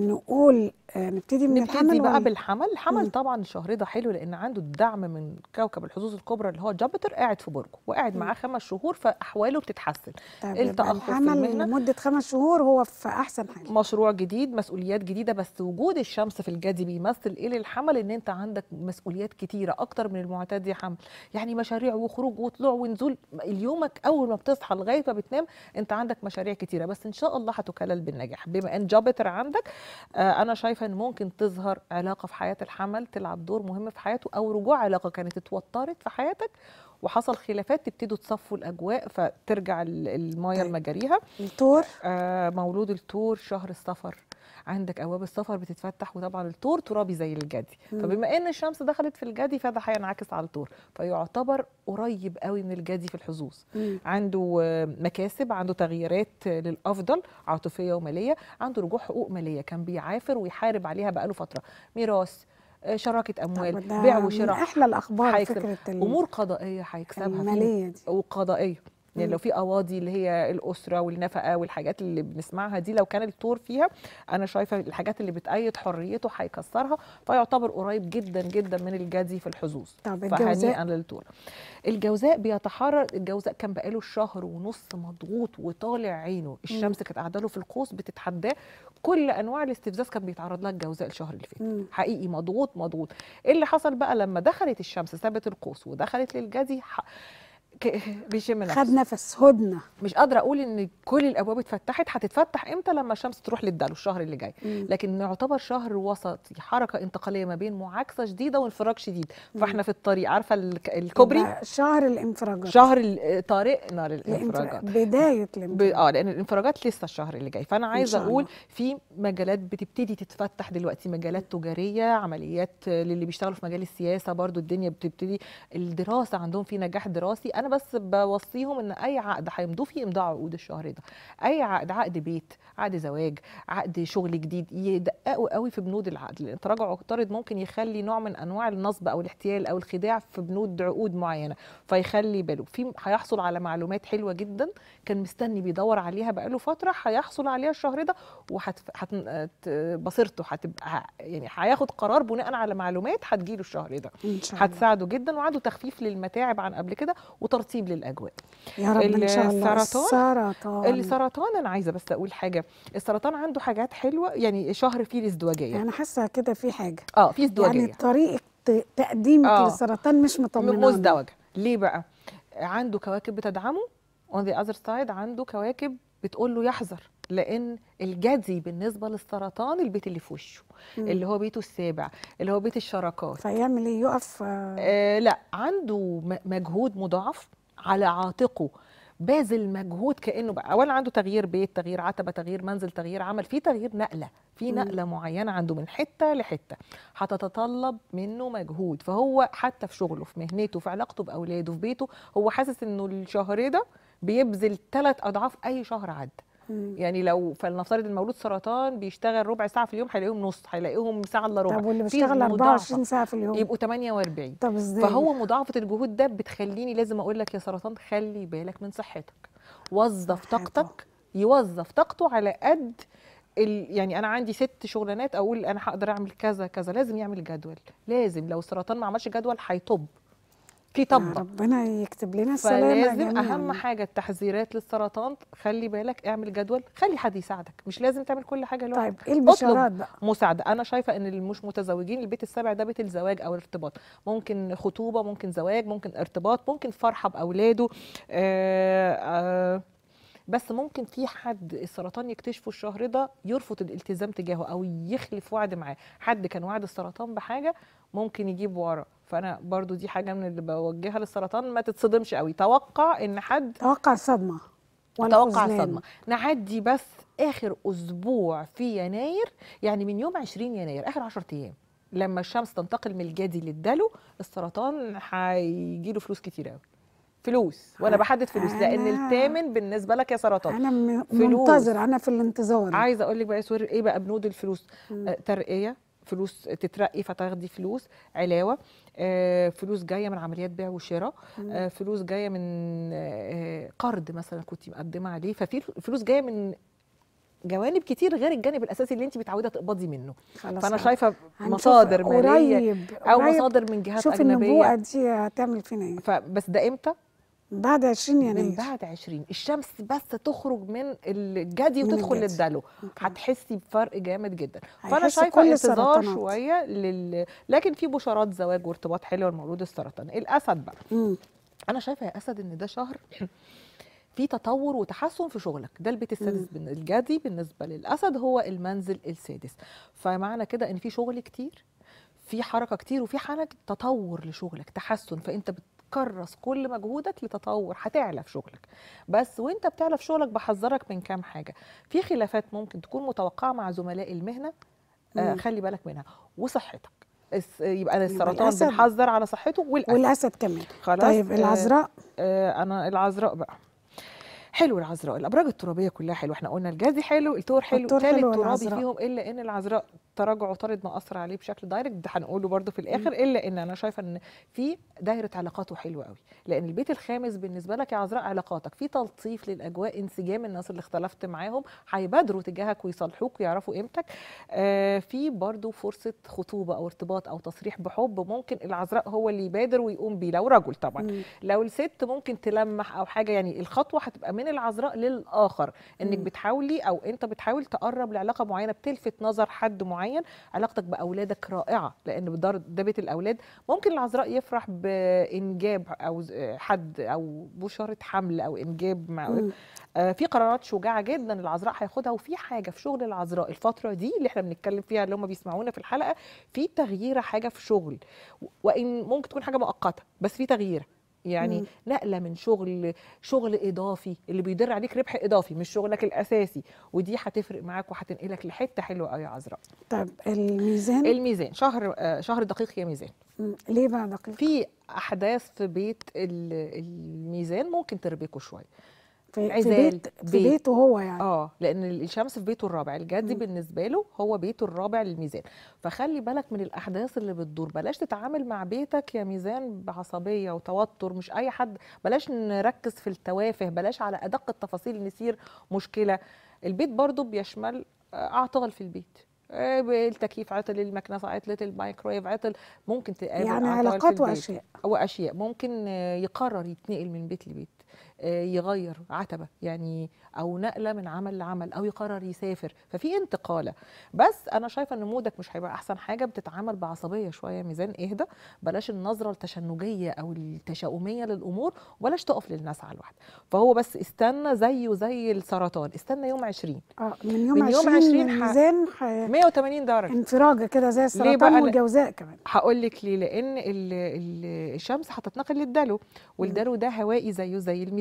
نقول آه نبتدي من نبتدي الحمل بقى ولا- بالحمل الحمل مم. طبعا الشهر ده حلو لان عنده الدعم من كوكب الحظوظ الكبرى اللي هو جوبيتر قاعد في برجه وقاعد معاه خمس شهور فاحواله بتتحسن طيب يبقى التاخر في الحمل المهنه لمده خمس شهور هو في احسن حال مشروع جديد مسؤوليات جديده بس وجود الشمس في الجدي بيمثل ايه للحمل ان انت عندك مسؤوليات كتيره اكتر من المعتاد يا حمل يعني مشاريع وخروج وطلوع ونزول اليومك اول ما بتصحى لغايه ما بتنام انت عندك مشاريع كتيره بس ان شاء الله هتكلل بالنجاح بما ان جوبيتر عندك آه انا شايفه ان ممكن تظهر علاقه في حياه الحمل تلعب دور مهم في حياته او رجوع علاقه كانت اتوترت في حياتك وحصل خلافات تبتدوا تصفوا الاجواء فترجع ال- المايه طيب. لمجاريها التور آه مولود التور شهر السفر عندك ابواب السفر بتتفتح وطبعا التور ترابي زي الجدي مم. فبما ان الشمس دخلت في الجدي فده هينعكس على التور فيعتبر قريب قوي من الجدي في الحظوظ مم. عنده آه، مكاسب عنده تغييرات آه، للافضل عاطفيه وماليه عنده رجوع حقوق ماليه كان بيعافر ويحارب عليها بقاله فتره ميراث آه، شراكه اموال طب ده بيع من وشراء احلى الاخبار هيكسب. فكره ال- امور قضائيه هيكسبها في الماليه دي وقضائيه يعني مم. لو في قواضي اللي هي الاسره والنفقه والحاجات اللي بنسمعها دي لو كان الطور فيها انا شايفه الحاجات اللي بتأيد حريته هيكسرها فيعتبر قريب جدا جدا من الجدي في الحظوظ طب الجوزاء فهنيئا للطور الجوزاء بيتحرر الجوزاء كان بقاله شهر ونص مضغوط وطالع عينه الشمس كانت قاعده له في القوس بتتحداه كل انواع الاستفزاز كان بيتعرض لها الجوزاء الشهر اللي فات مم. حقيقي مضغوط مضغوط ايه اللي حصل بقى لما دخلت الشمس سابت القوس ودخلت للجدي ح... ك... بيشم نفسه خد نفس هدنه مش قادره اقول ان كل الابواب اتفتحت هتتفتح امتى لما الشمس تروح للدلو الشهر اللي جاي مم. لكن يعتبر شهر وسطي حركه انتقاليه ما بين معاكسه شديده وانفراج شديد فاحنا في الطريق عارفه الك- الكوبري يبقى شهر الانفراجات شهر ال- طريقنا الانفر- للانفراجات بدايه ب... الانفراجات اه لان الانفراجات لسه الشهر اللي جاي فانا عايزه شاء اقول الله. في مجالات بتبتدي تتفتح دلوقتي مجالات تجاريه عمليات للي بيشتغلوا في مجال السياسه برضو الدنيا بتبتدي الدراسه عندهم في نجاح دراسي انا بس بوصيهم ان اي عقد هيمضوا فيه امضوا عقود الشهر ده اي عقد عقد بيت عقد زواج عقد شغل جديد يدققوا قوي في بنود العقد لان تراجع عقارد ممكن يخلي نوع من انواع النصب او الاحتيال او الخداع في بنود عقود معينه فيخلي باله في هيحصل على معلومات حلوه جدا كان مستني بيدور عليها بقاله فتره هيحصل عليها الشهر ده وهت هت... هت- بصيرته هتبقى يعني هياخد قرار بناء على معلومات هتجيله الشهر ده ان شاء الله هتساعده جدا وعنده تخفيف للمتاعب عن قبل كده وترطيب للاجواء يا رب ان شاء الله السرطان- السرطان السرطان انا عايزه بس اقول حاجه السرطان عنده حاجات حلوه يعني شهر فيه الازدواجيه انا حاسه كده في حاجه اه في يعني ازدواجيه طريقه ت- تقديمك آه. للسرطان مش م- مطمنه مزدوجه ليه بقى عنده كواكب بتدعمه on the other side عنده كواكب بتقول له يحذر لان الجدي بالنسبه للسرطان البيت اللي في وشه اللي هو بيته السابع اللي هو بيت الشراكات فيعمل ايه يقف آه، آه لا عنده م- مجهود مضاعف على عاتقه باذل مجهود كانه بقى اولا عنده تغيير بيت تغيير عتبه تغيير منزل تغيير عمل في تغيير نقله في مم. نقله معينه عنده من حته لحته هتتطلب منه مجهود فهو حتى في شغله في مهنته في علاقته باولاده في بيته هو حاسس انه الشهر ده بيبذل ثلاث اضعاف اي شهر عدى مم. يعني لو فلنفترض المولود سرطان بيشتغل ربع ساعه في اليوم هيلاقيهم نص هيلاقيهم ساعه الا ربع طب واللي في بيشتغل مضاعفة. 24 ساعه في اليوم يبقوا 48 طب ازاي فهو مضاعفه الجهود ده بتخليني لازم اقول لك يا سرطان خلي بالك من صحتك وظف صحته. طاقتك يوظف طاقته على قد ال... يعني انا عندي ست شغلانات اقول انا هقدر اعمل كذا كذا لازم يعمل جدول لازم لو السرطان ما عملش جدول هيطب في يا طبه ربنا يكتب لنا السلامه فلازم جميعاً. اهم حاجه التحذيرات للسرطان خلي بالك اعمل جدول خلي حد يساعدك مش لازم تعمل كل حاجه لوحدك طيب ايه البشارات بقى مساعده انا شايفه ان اللي مش متزوجين البيت السابع ده بيت الزواج او الارتباط ممكن خطوبه ممكن زواج ممكن ارتباط ممكن فرحه باولاده آه آه بس ممكن في حد السرطان يكتشفه الشهر ده يرفض الالتزام تجاهه او يخلف وعد معاه حد كان وعد السرطان بحاجه ممكن يجيب ورا فانا برضو دي حاجه من اللي بوجهها للسرطان ما تتصدمش قوي توقع ان حد توقع الصدمه ولا توقع خذلان. الصدمه نعدي بس اخر اسبوع في يناير يعني من يوم 20 يناير اخر 10 ايام لما الشمس تنتقل من الجدي للدلو السرطان هيجي له فلوس كتير قوي فلوس وانا بحدد فلوس لان أنا- الثامن بالنسبه لك يا سرطان انا م- فلوس. منتظر انا في الانتظار عايزه اقول لك بقى يا سور ايه بقى بنود الفلوس مم. آه ترقيه فلوس تترقي فتاخدي فلوس علاوه آه فلوس جايه من عمليات بيع وشراء مم. آه فلوس جايه من آه قرض مثلا كنت مقدمه عليه ففي فلوس جايه من جوانب كتير غير الجانب الاساسي اللي انت متعوده تقبضي منه خلاص فانا بقى. شايفه هنشوف مصادر ماليه قريب او قريب مصادر من جهات شوف النبوءه اجنبيه دي هتعمل فينا ايه فبس ده امتى بعد 20 من يناير بعد 20 الشمس بس تخرج من الجدي من وتدخل الجدي. للدلو أوكي. هتحسي بفرق جامد جدا فانا هيحس شايفه كل انتظار السرطانات. شويه لل... لكن في بشارات زواج وارتباط حلو لمولود السرطان الاسد بقى مم. انا شايفه يا اسد ان ده شهر في تطور وتحسن في شغلك ده البيت السادس مم. بن- الجدي بالنسبه للاسد هو المنزل السادس فمعنى كده ان في شغل كتير في حركه كتير وفي حاله تطور لشغلك تحسن فانت بتكرس كل مجهودك لتطور هتعلى في شغلك بس وانت بتعلى في شغلك بحذرك من كام حاجه في خلافات ممكن تكون متوقعه مع زملاء المهنه آه مم. خلي بالك منها وصحتك الس- يبقى السرطان الأسد. بنحذر على صحته والاسد والاسد كمان خلاص طيب آه، العذراء آه انا العذراء بقى حلو العذراء الابراج الترابيه كلها حلوه احنا قلنا الجدي حلو الثور حلو الثور ثالث حلو ترابي والعذراء. فيهم الا ان العذراء تراجع عطارد ما اثر عليه بشكل دايركت ده هنقوله برده في الاخر الا ان انا شايفه ان في دايره علاقاته حلوه قوي لان البيت الخامس بالنسبه لك يا عذراء علاقاتك في تلطيف للاجواء انسجام الناس اللي اختلفت معاهم هيبادروا تجاهك ويصالحوك ويعرفوا قيمتك آه في برده فرصه خطوبه او ارتباط او تصريح بحب ممكن العذراء هو اللي يبادر ويقوم بيه لو رجل طبعا مم. لو الست ممكن تلمح او حاجه يعني الخطوه هتبقى من العذراء للاخر انك مم. بتحاولي او انت بتحاول تقرب لعلاقه معينه بتلفت نظر حد معين علاقتك باولادك رائعه لان بدار ده بيت الاولاد ممكن العذراء يفرح بانجاب او ز- حد او بشاره حمل او انجاب مع مم. آه، في قرارات شجاعه جدا العذراء هياخدها وفي حاجه في شغل العذراء الفتره دي اللي احنا بنتكلم فيها اللي هم بيسمعونا في الحلقه في تغيير حاجه في شغل وان ممكن تكون حاجه مؤقته بس في تغيير يعني مم. نقله من شغل شغل اضافي اللي بيدر عليك ربح اضافي مش شغلك الاساسي ودي هتفرق معاك وهتنقلك لحته حلوه قوي يا عذراء طيب الميزان الميزان شهر آه، شهر دقيق يا ميزان مم. ليه بقى دقيق في احداث في بيت ال- الميزان ممكن تربكه شويه في, في عزال، بيت في بيت. بيته هو يعني اه لان الشمس في بيته الرابع الجدي مم. بالنسبه له هو بيته الرابع للميزان فخلي بالك من الاحداث اللي بتدور بلاش تتعامل مع بيتك يا ميزان بعصبيه وتوتر مش اي حد بلاش نركز في التوافه بلاش على ادق التفاصيل نثير مشكله البيت برضو بيشمل آه، اعطال في البيت آه، التكييف عطل المكنسه عطلت الميكرويف عطل ممكن تقابل يعني أعطال في علاقات البيت. واشياء واشياء ممكن آه، يقرر يتنقل من بيت لبيت آه، يغير عتبه يعني او نقله من عمل لعمل او يقرر يسافر ففي انتقاله بس انا شايفه ان مودك مش هيبقى احسن حاجه بتتعامل بعصبيه شويه ميزان اهدى بلاش النظره التشنجيه او التشاؤميه للامور وبلاش تقف للناس على الواحد فهو بس استنى زيه زي السرطان استنى يوم 20 اه من يوم من يوم 20 20 ح- الميزان ح... 180 درجه انفراجه كده زي بقى السرطان لا- والجوزاء كمان هقول لك ليه لان ال ال الشمس هتتنقل للدلو والدلو ده هوائي زيه زي الميزان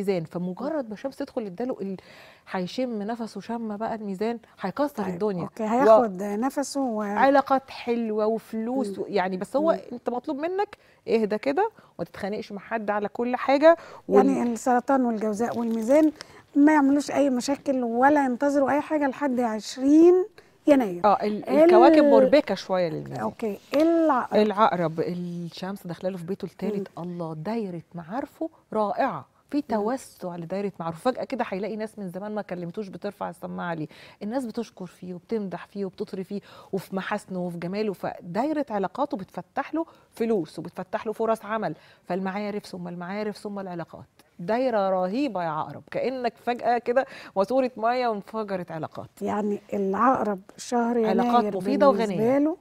الميزان فمجرد ما شمس تدخل اداله ال- هيشم نفسه شم بقى الميزان هيكسر طيب، الدنيا اوكي هياخد نفسه و... علاقات حلوه وفلوس و- يعني بس هو انت مطلوب منك اهدى كده وما تتخانقش مع حد على كل حاجه وال- يعني السرطان والجوزاء والميزان ما يعملوش اي مشاكل ولا ينتظروا اي حاجه لحد 20 يناير اه ال- ال- الكواكب مربكه شويه للميزان اوكي العقرب العقرب الشمس داخله له في بيته الثالث الله دايره معارفه رائعه في توسع لدايره معروف فجاه كده هيلاقي ناس من زمان ما كلمتوش بترفع السماعه عليه الناس بتشكر فيه وبتمدح فيه وبتطري فيه وفي محاسنه وفي جماله فدايره علاقاته بتفتح له فلوس وبتفتح له فرص عمل فالمعارف ثم المعارف ثم العلاقات دايره رهيبه يا عقرب كانك فجاه كده ماسوره ميه وانفجرت علاقات يعني العقرب شهر علاقات يناير مفيدة بالنسبة وغنية. له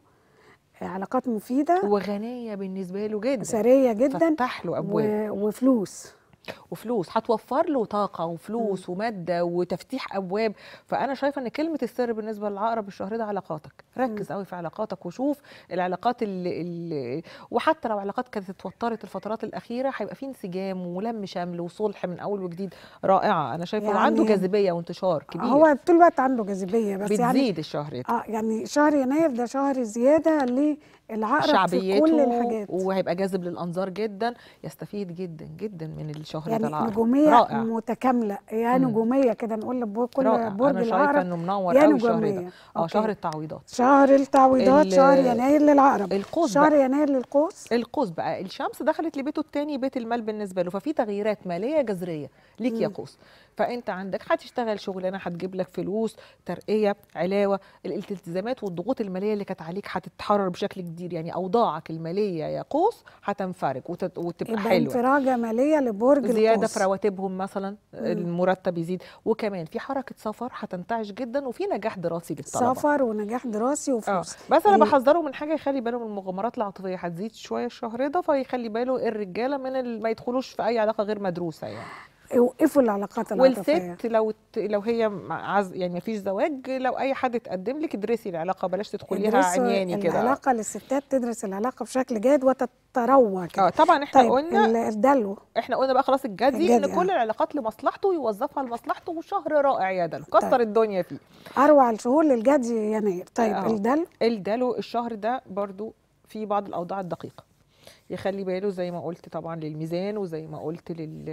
علاقات مفيده وغنيه بالنسبه له جدا سريه جدا فتح له ابواب و... وفلوس وفلوس هتوفر له طاقه وفلوس وماده وتفتيح ابواب فانا شايفه ان كلمه السر بالنسبه للعقرب الشهر ده علاقاتك ركز قوي في علاقاتك وشوف العلاقات اللي, اللي وحتى لو علاقات كانت اتوترت الفترات الاخيره هيبقى في انسجام ولم شمل وصلح من اول وجديد رائعه انا شايفه يعني وعنده جاذبيه وانتشار كبير هو طول الوقت عنده جاذبيه بس يعني بتزيد الشهر ده اه يعني شهر يناير ده شهر زياده للعقرب في شعبيته كل الحاجات وهيبقى جاذب للانظار جدا يستفيد جدا جدا من الشهر ده يعني العقرب نجوميه رائع متكامله يا مم. نجوميه كده نقول لبو- كل رائع برج انا شايفه العقرب انه منور يا قوي الشهر ده نجوميه اه أوكي. شهر التعويضات شهر التعويضات ال- شهر يناير للعقرب القوس شهر بقى. يناير للقوس القوس بقى الشمس دخلت لبيته التاني بيت المال بالنسبه له ففي تغييرات ماليه جذريه ليك يا مم. قوس فانت عندك هتشتغل شغلانه هتجيب لك فلوس ترقيه علاوه الالتزامات والضغوط الماليه اللي كانت عليك هتتحرر بشكل كبير يعني اوضاعك الماليه يا قوس هتنفرج وتت- وتبقى يبقى حلوه انفراجه ماليه لبرج زياده القوس في رواتبهم مثلا المرتب يزيد وكمان في حركه سفر هتنتعش جدا وفي نجاح دراسي للطلبه سفر ونجاح دراسي اه وفلوس بس انا ال- بحذره من حاجه يخلي باله من المغامرات العاطفيه هتزيد شويه الشهر ده فيخلي باله الرجاله من ال- ما يدخلوش في اي علاقه غير مدروسه يعني اوقفوا العلاقات العاطفيه والست لو ت- لو هي مع- عز يعني ما فيش زواج لو اي حد اتقدم لك ادرسي العلاقه بلاش تدخليها ادرسوا عمياني كده العلاقه للستات تدرس العلاقه بشكل جيد وتتروى كده اه طبعا احنا طيب قلنا ال- الدلو احنا قلنا بقى خلاص الجدي الجدي، ان كل آه. العلاقات لمصلحته يوظفها لمصلحته وشهر رائع يا دلو كسر طيب. الدنيا فيه اروع الشهور للجدي يناير طيب آه. الدلو الدلو الشهر ده برضو في بعض الاوضاع الدقيقه يخلي باله زي ما قلت طبعا للميزان وزي ما قلت لل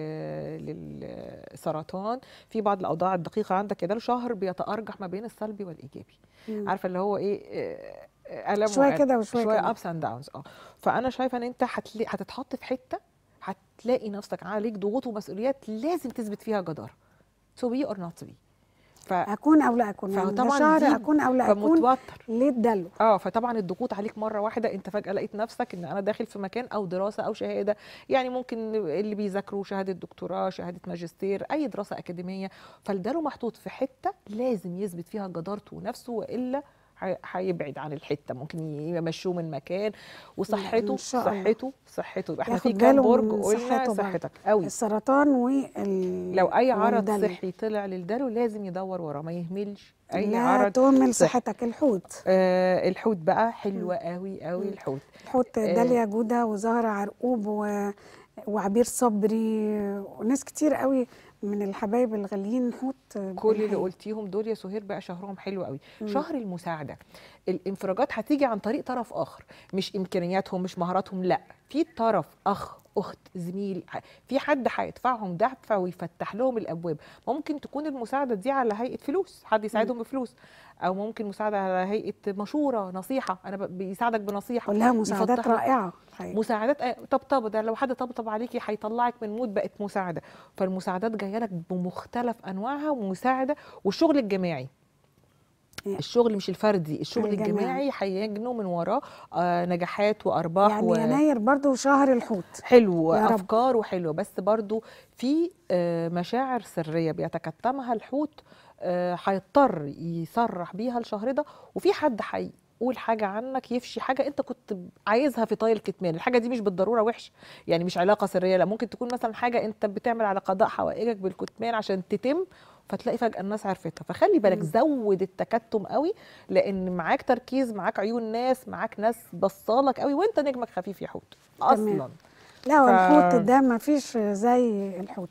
للسرطان في بعض الاوضاع الدقيقه عندك يا دلو شهر بيتارجح ما بين السلبي والايجابي مم. عارفه اللي هو ايه آه، آه، ألم شوية وألم. كده وشوية شويه كده. ابس اند داونز اه فانا شايفه ان انت هتلاقي هتتحط في حته هتلاقي نفسك عليك ضغوط ومسؤوليات لازم تثبت فيها جداره تو بي اور نوت تو بي ف اكون او لا اكون يعني ده فطبعا شهر دي اكون او لا اكون فمتوتر للدلو اه فطبعا الضغوط عليك مره واحده انت فجاه لقيت نفسك ان انا داخل في مكان او دراسه او شهاده يعني ممكن اللي بيذاكروا شهاده دكتوراه شهاده ماجستير اي دراسه اكاديميه فالدلو محطوط في حته لازم يثبت فيها جدارته ونفسه والا هي- هيبعد عن الحته ممكن يمشوه من مكان وصحته إن شاء الله. صحته صحته يبقى احنا ياخد في كام باله برج من قلنا صحته برضه. صحتك قوي السرطان وال لو اي عرض والدلو. صحي طلع للدلو لازم يدور وراه ما يهملش اي لا عرض تهمل صحي. صحتك الحوت آه الحوت بقى حلوة قوي قوي الحوت الحوت آه. داليا جودة وزهرة عرقوب و... وعبير صبري وناس كتير قوي من الحبايب الغاليين حوت كل اللي بالحقيقة. قلتيهم دول يا سهير بقى شهرهم حلو قوي مم. شهر المساعدة الانفراجات هتيجي عن طريق طرف آخر مش إمكانياتهم مش مهاراتهم لا في طرف أخ أخت زميل ح- في حد هيدفعهم دفع ويفتح لهم الأبواب ممكن تكون المساعدة دي على هيئة فلوس حد يساعدهم بفلوس أو ممكن مساعدة على هيئة مشورة نصيحة أنا ب- بيساعدك بنصيحة كلها مساعدات يفتح لك- رائعة الحقيقة. مساعدات آه، طبطبه ده لو حد طبطب عليكي هيطلعك من مود بقت مساعده فالمساعدات جايه لك بمختلف انواعها ومساعده والشغل الجماعي إيه. الشغل مش الفردي الشغل الجماعي. الجماعي هيجنوا من وراه آه نجاحات وارباح يعني و... يناير برضو شهر الحوت حلو يا رب. افكار وحلوه بس برضو في آه، مشاعر سريه بيتكتمها الحوت آه، هيضطر يصرح بيها الشهر ده وفي حد هيقول حاجه عنك يفشي حاجه انت كنت عايزها في طي الكتمان الحاجه دي مش بالضروره وحشه يعني مش علاقه سريه لا ممكن تكون مثلا حاجه انت بتعمل على قضاء حوائجك بالكتمان عشان تتم فتلاقي فجاه الناس عرفتها فخلي بالك زود التكتم قوي لان معاك تركيز معاك عيون ناس معاك ناس بصالك قوي وانت نجمك خفيف يا حوت تمام. اصلا لا ف- والحوت ده ما فيش زي الحوت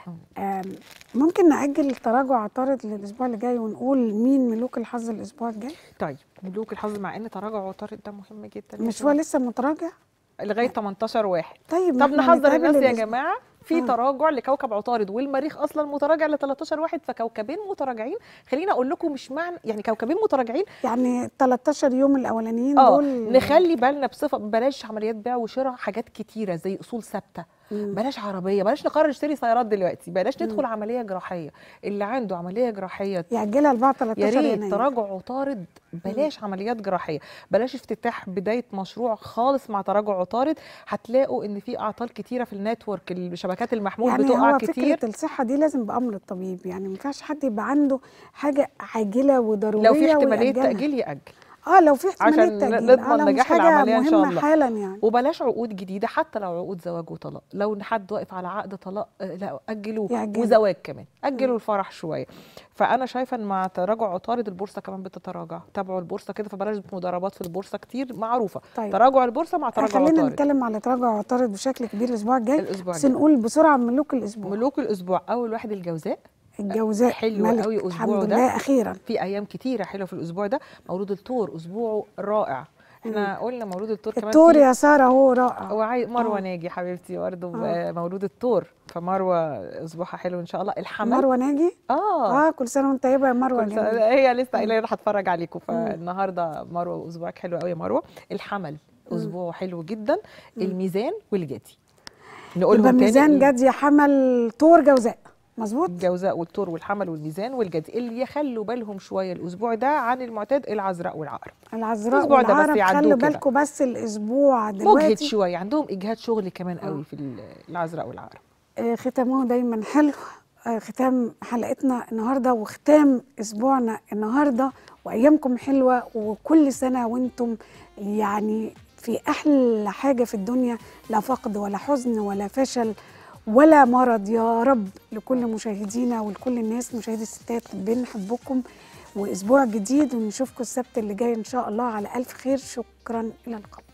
آم، ممكن نأجل تراجع عطارد للأسبوع اللي جاي ونقول مين ملوك الحظ الأسبوع الجاي طيب ملوك الحظ مع ان تراجع عطارد ده مهم جدا مش هو لسه متراجع لغايه 18 واحد طيب طب ما إحنا نحذر نتقابل الناس يا الأسبوع- جماعه في آه. تراجع لكوكب عطارد والمريخ اصلا متراجع ل 13 واحد فكوكبين متراجعين خليني اقول لكم مش معنى يعني كوكبين متراجعين يعني 13 يوم الأولانيين اه دول نخلي بالنا بصفه بلاش عمليات بيع وشراء حاجات كتيره زي اصول ثابته مم. بلاش عربيه بلاش نقرر نشتري سيارات دلوقتي بلاش ندخل عمليه جراحيه اللي عنده عمليه جراحيه يعجلها لبعض يا 13 ريت يناير تراجع عطارد بلاش عمليات جراحيه بلاش افتتاح بدايه مشروع خالص مع تراجع عطارد هتلاقوا ان في اعطال كتيره في النتورك الشبكات المحمول يعني بتقع هو كتير فكرة الصحة دي لازم بأمر الطبيب يعني ما ينفعش حد يبقى عنده حاجة عاجلة وضرورية لو في احتماليه ويأجلها. تاجيل ياجل اه لو في احتمالية عشان تأجيل نضمن آه لو مش نجاح حاجة العملية إن شاء مهمة الله. حالا يعني وبلاش عقود جديده حتى لو عقود زواج وطلاق لو حد واقف على عقد طلاق آه، لا اجلوه يأجلوا. وزواج كمان اجلوا الفرح شويه فانا شايفه ان مع تراجع عطارد البورصه كمان بتتراجع تابعوا البورصه كده فبلاش مضاربات في البورصه كتير معروفه طيب. تراجع البورصه مع تراجع خلينا عطارد نتكلم على تراجع عطارد بشكل كبير الأسبوع الجاي الاسبوع بس الجاي نقول بسرعة ملوك الأسبوع ملوك الاسبوع اول واحد الجوزاء الجوزاء حلو ملك قوي أسبوعه الحمد ده. لله أخيرا في ايام كتيره حلوه في الاسبوع ده مولود الثور اسبوعه رائع احنا قلنا مولود الثور كمان التور في- يا سارة هو رائع هو عايز مروه آه. ناجي حبيبتي برضه آه. آه. مولود الثور فمروه اسبوعها حلو ان شاء الله الحمل مروة ناجي اه اه كل سنة وانت طيبة يا مروة كل جميل. سنة- هي لسه قايله لي انا هتفرج عليكم فالنهارده مروه اسبوعك حلو قوي يا مروه الحمل اسبوعه حلو جدا الميزان والجدي يبقى نقولهم تاني ميزان جدي حمل طور جوزاء مظبوط الجوزاء والثور والحمل والميزان والجدي اللي يخلوا بالهم شويه الاسبوع ده عن المعتاد العذراء والعقرب العذراء الأسبوع ده بس والعقرب يعدوه خلوا كده. بالكم بس الاسبوع مجهد دلوقتي شويه عندهم اجهاد شغل كمان قوي في ال- العذراء والعقرب آه، ختامه دايما حلو آه، ختام حلقتنا النهارده وختام اسبوعنا النهارده وايامكم حلوه وكل سنه وانتم يعني في احلى حاجه في الدنيا لا فقد ولا حزن ولا فشل ولا مرض يا رب لكل مشاهدينا ولكل الناس مشاهدي الستات بنحبكم واسبوع جديد ونشوفكم السبت اللي جاي ان شاء الله على الف خير شكرا الى اللقاء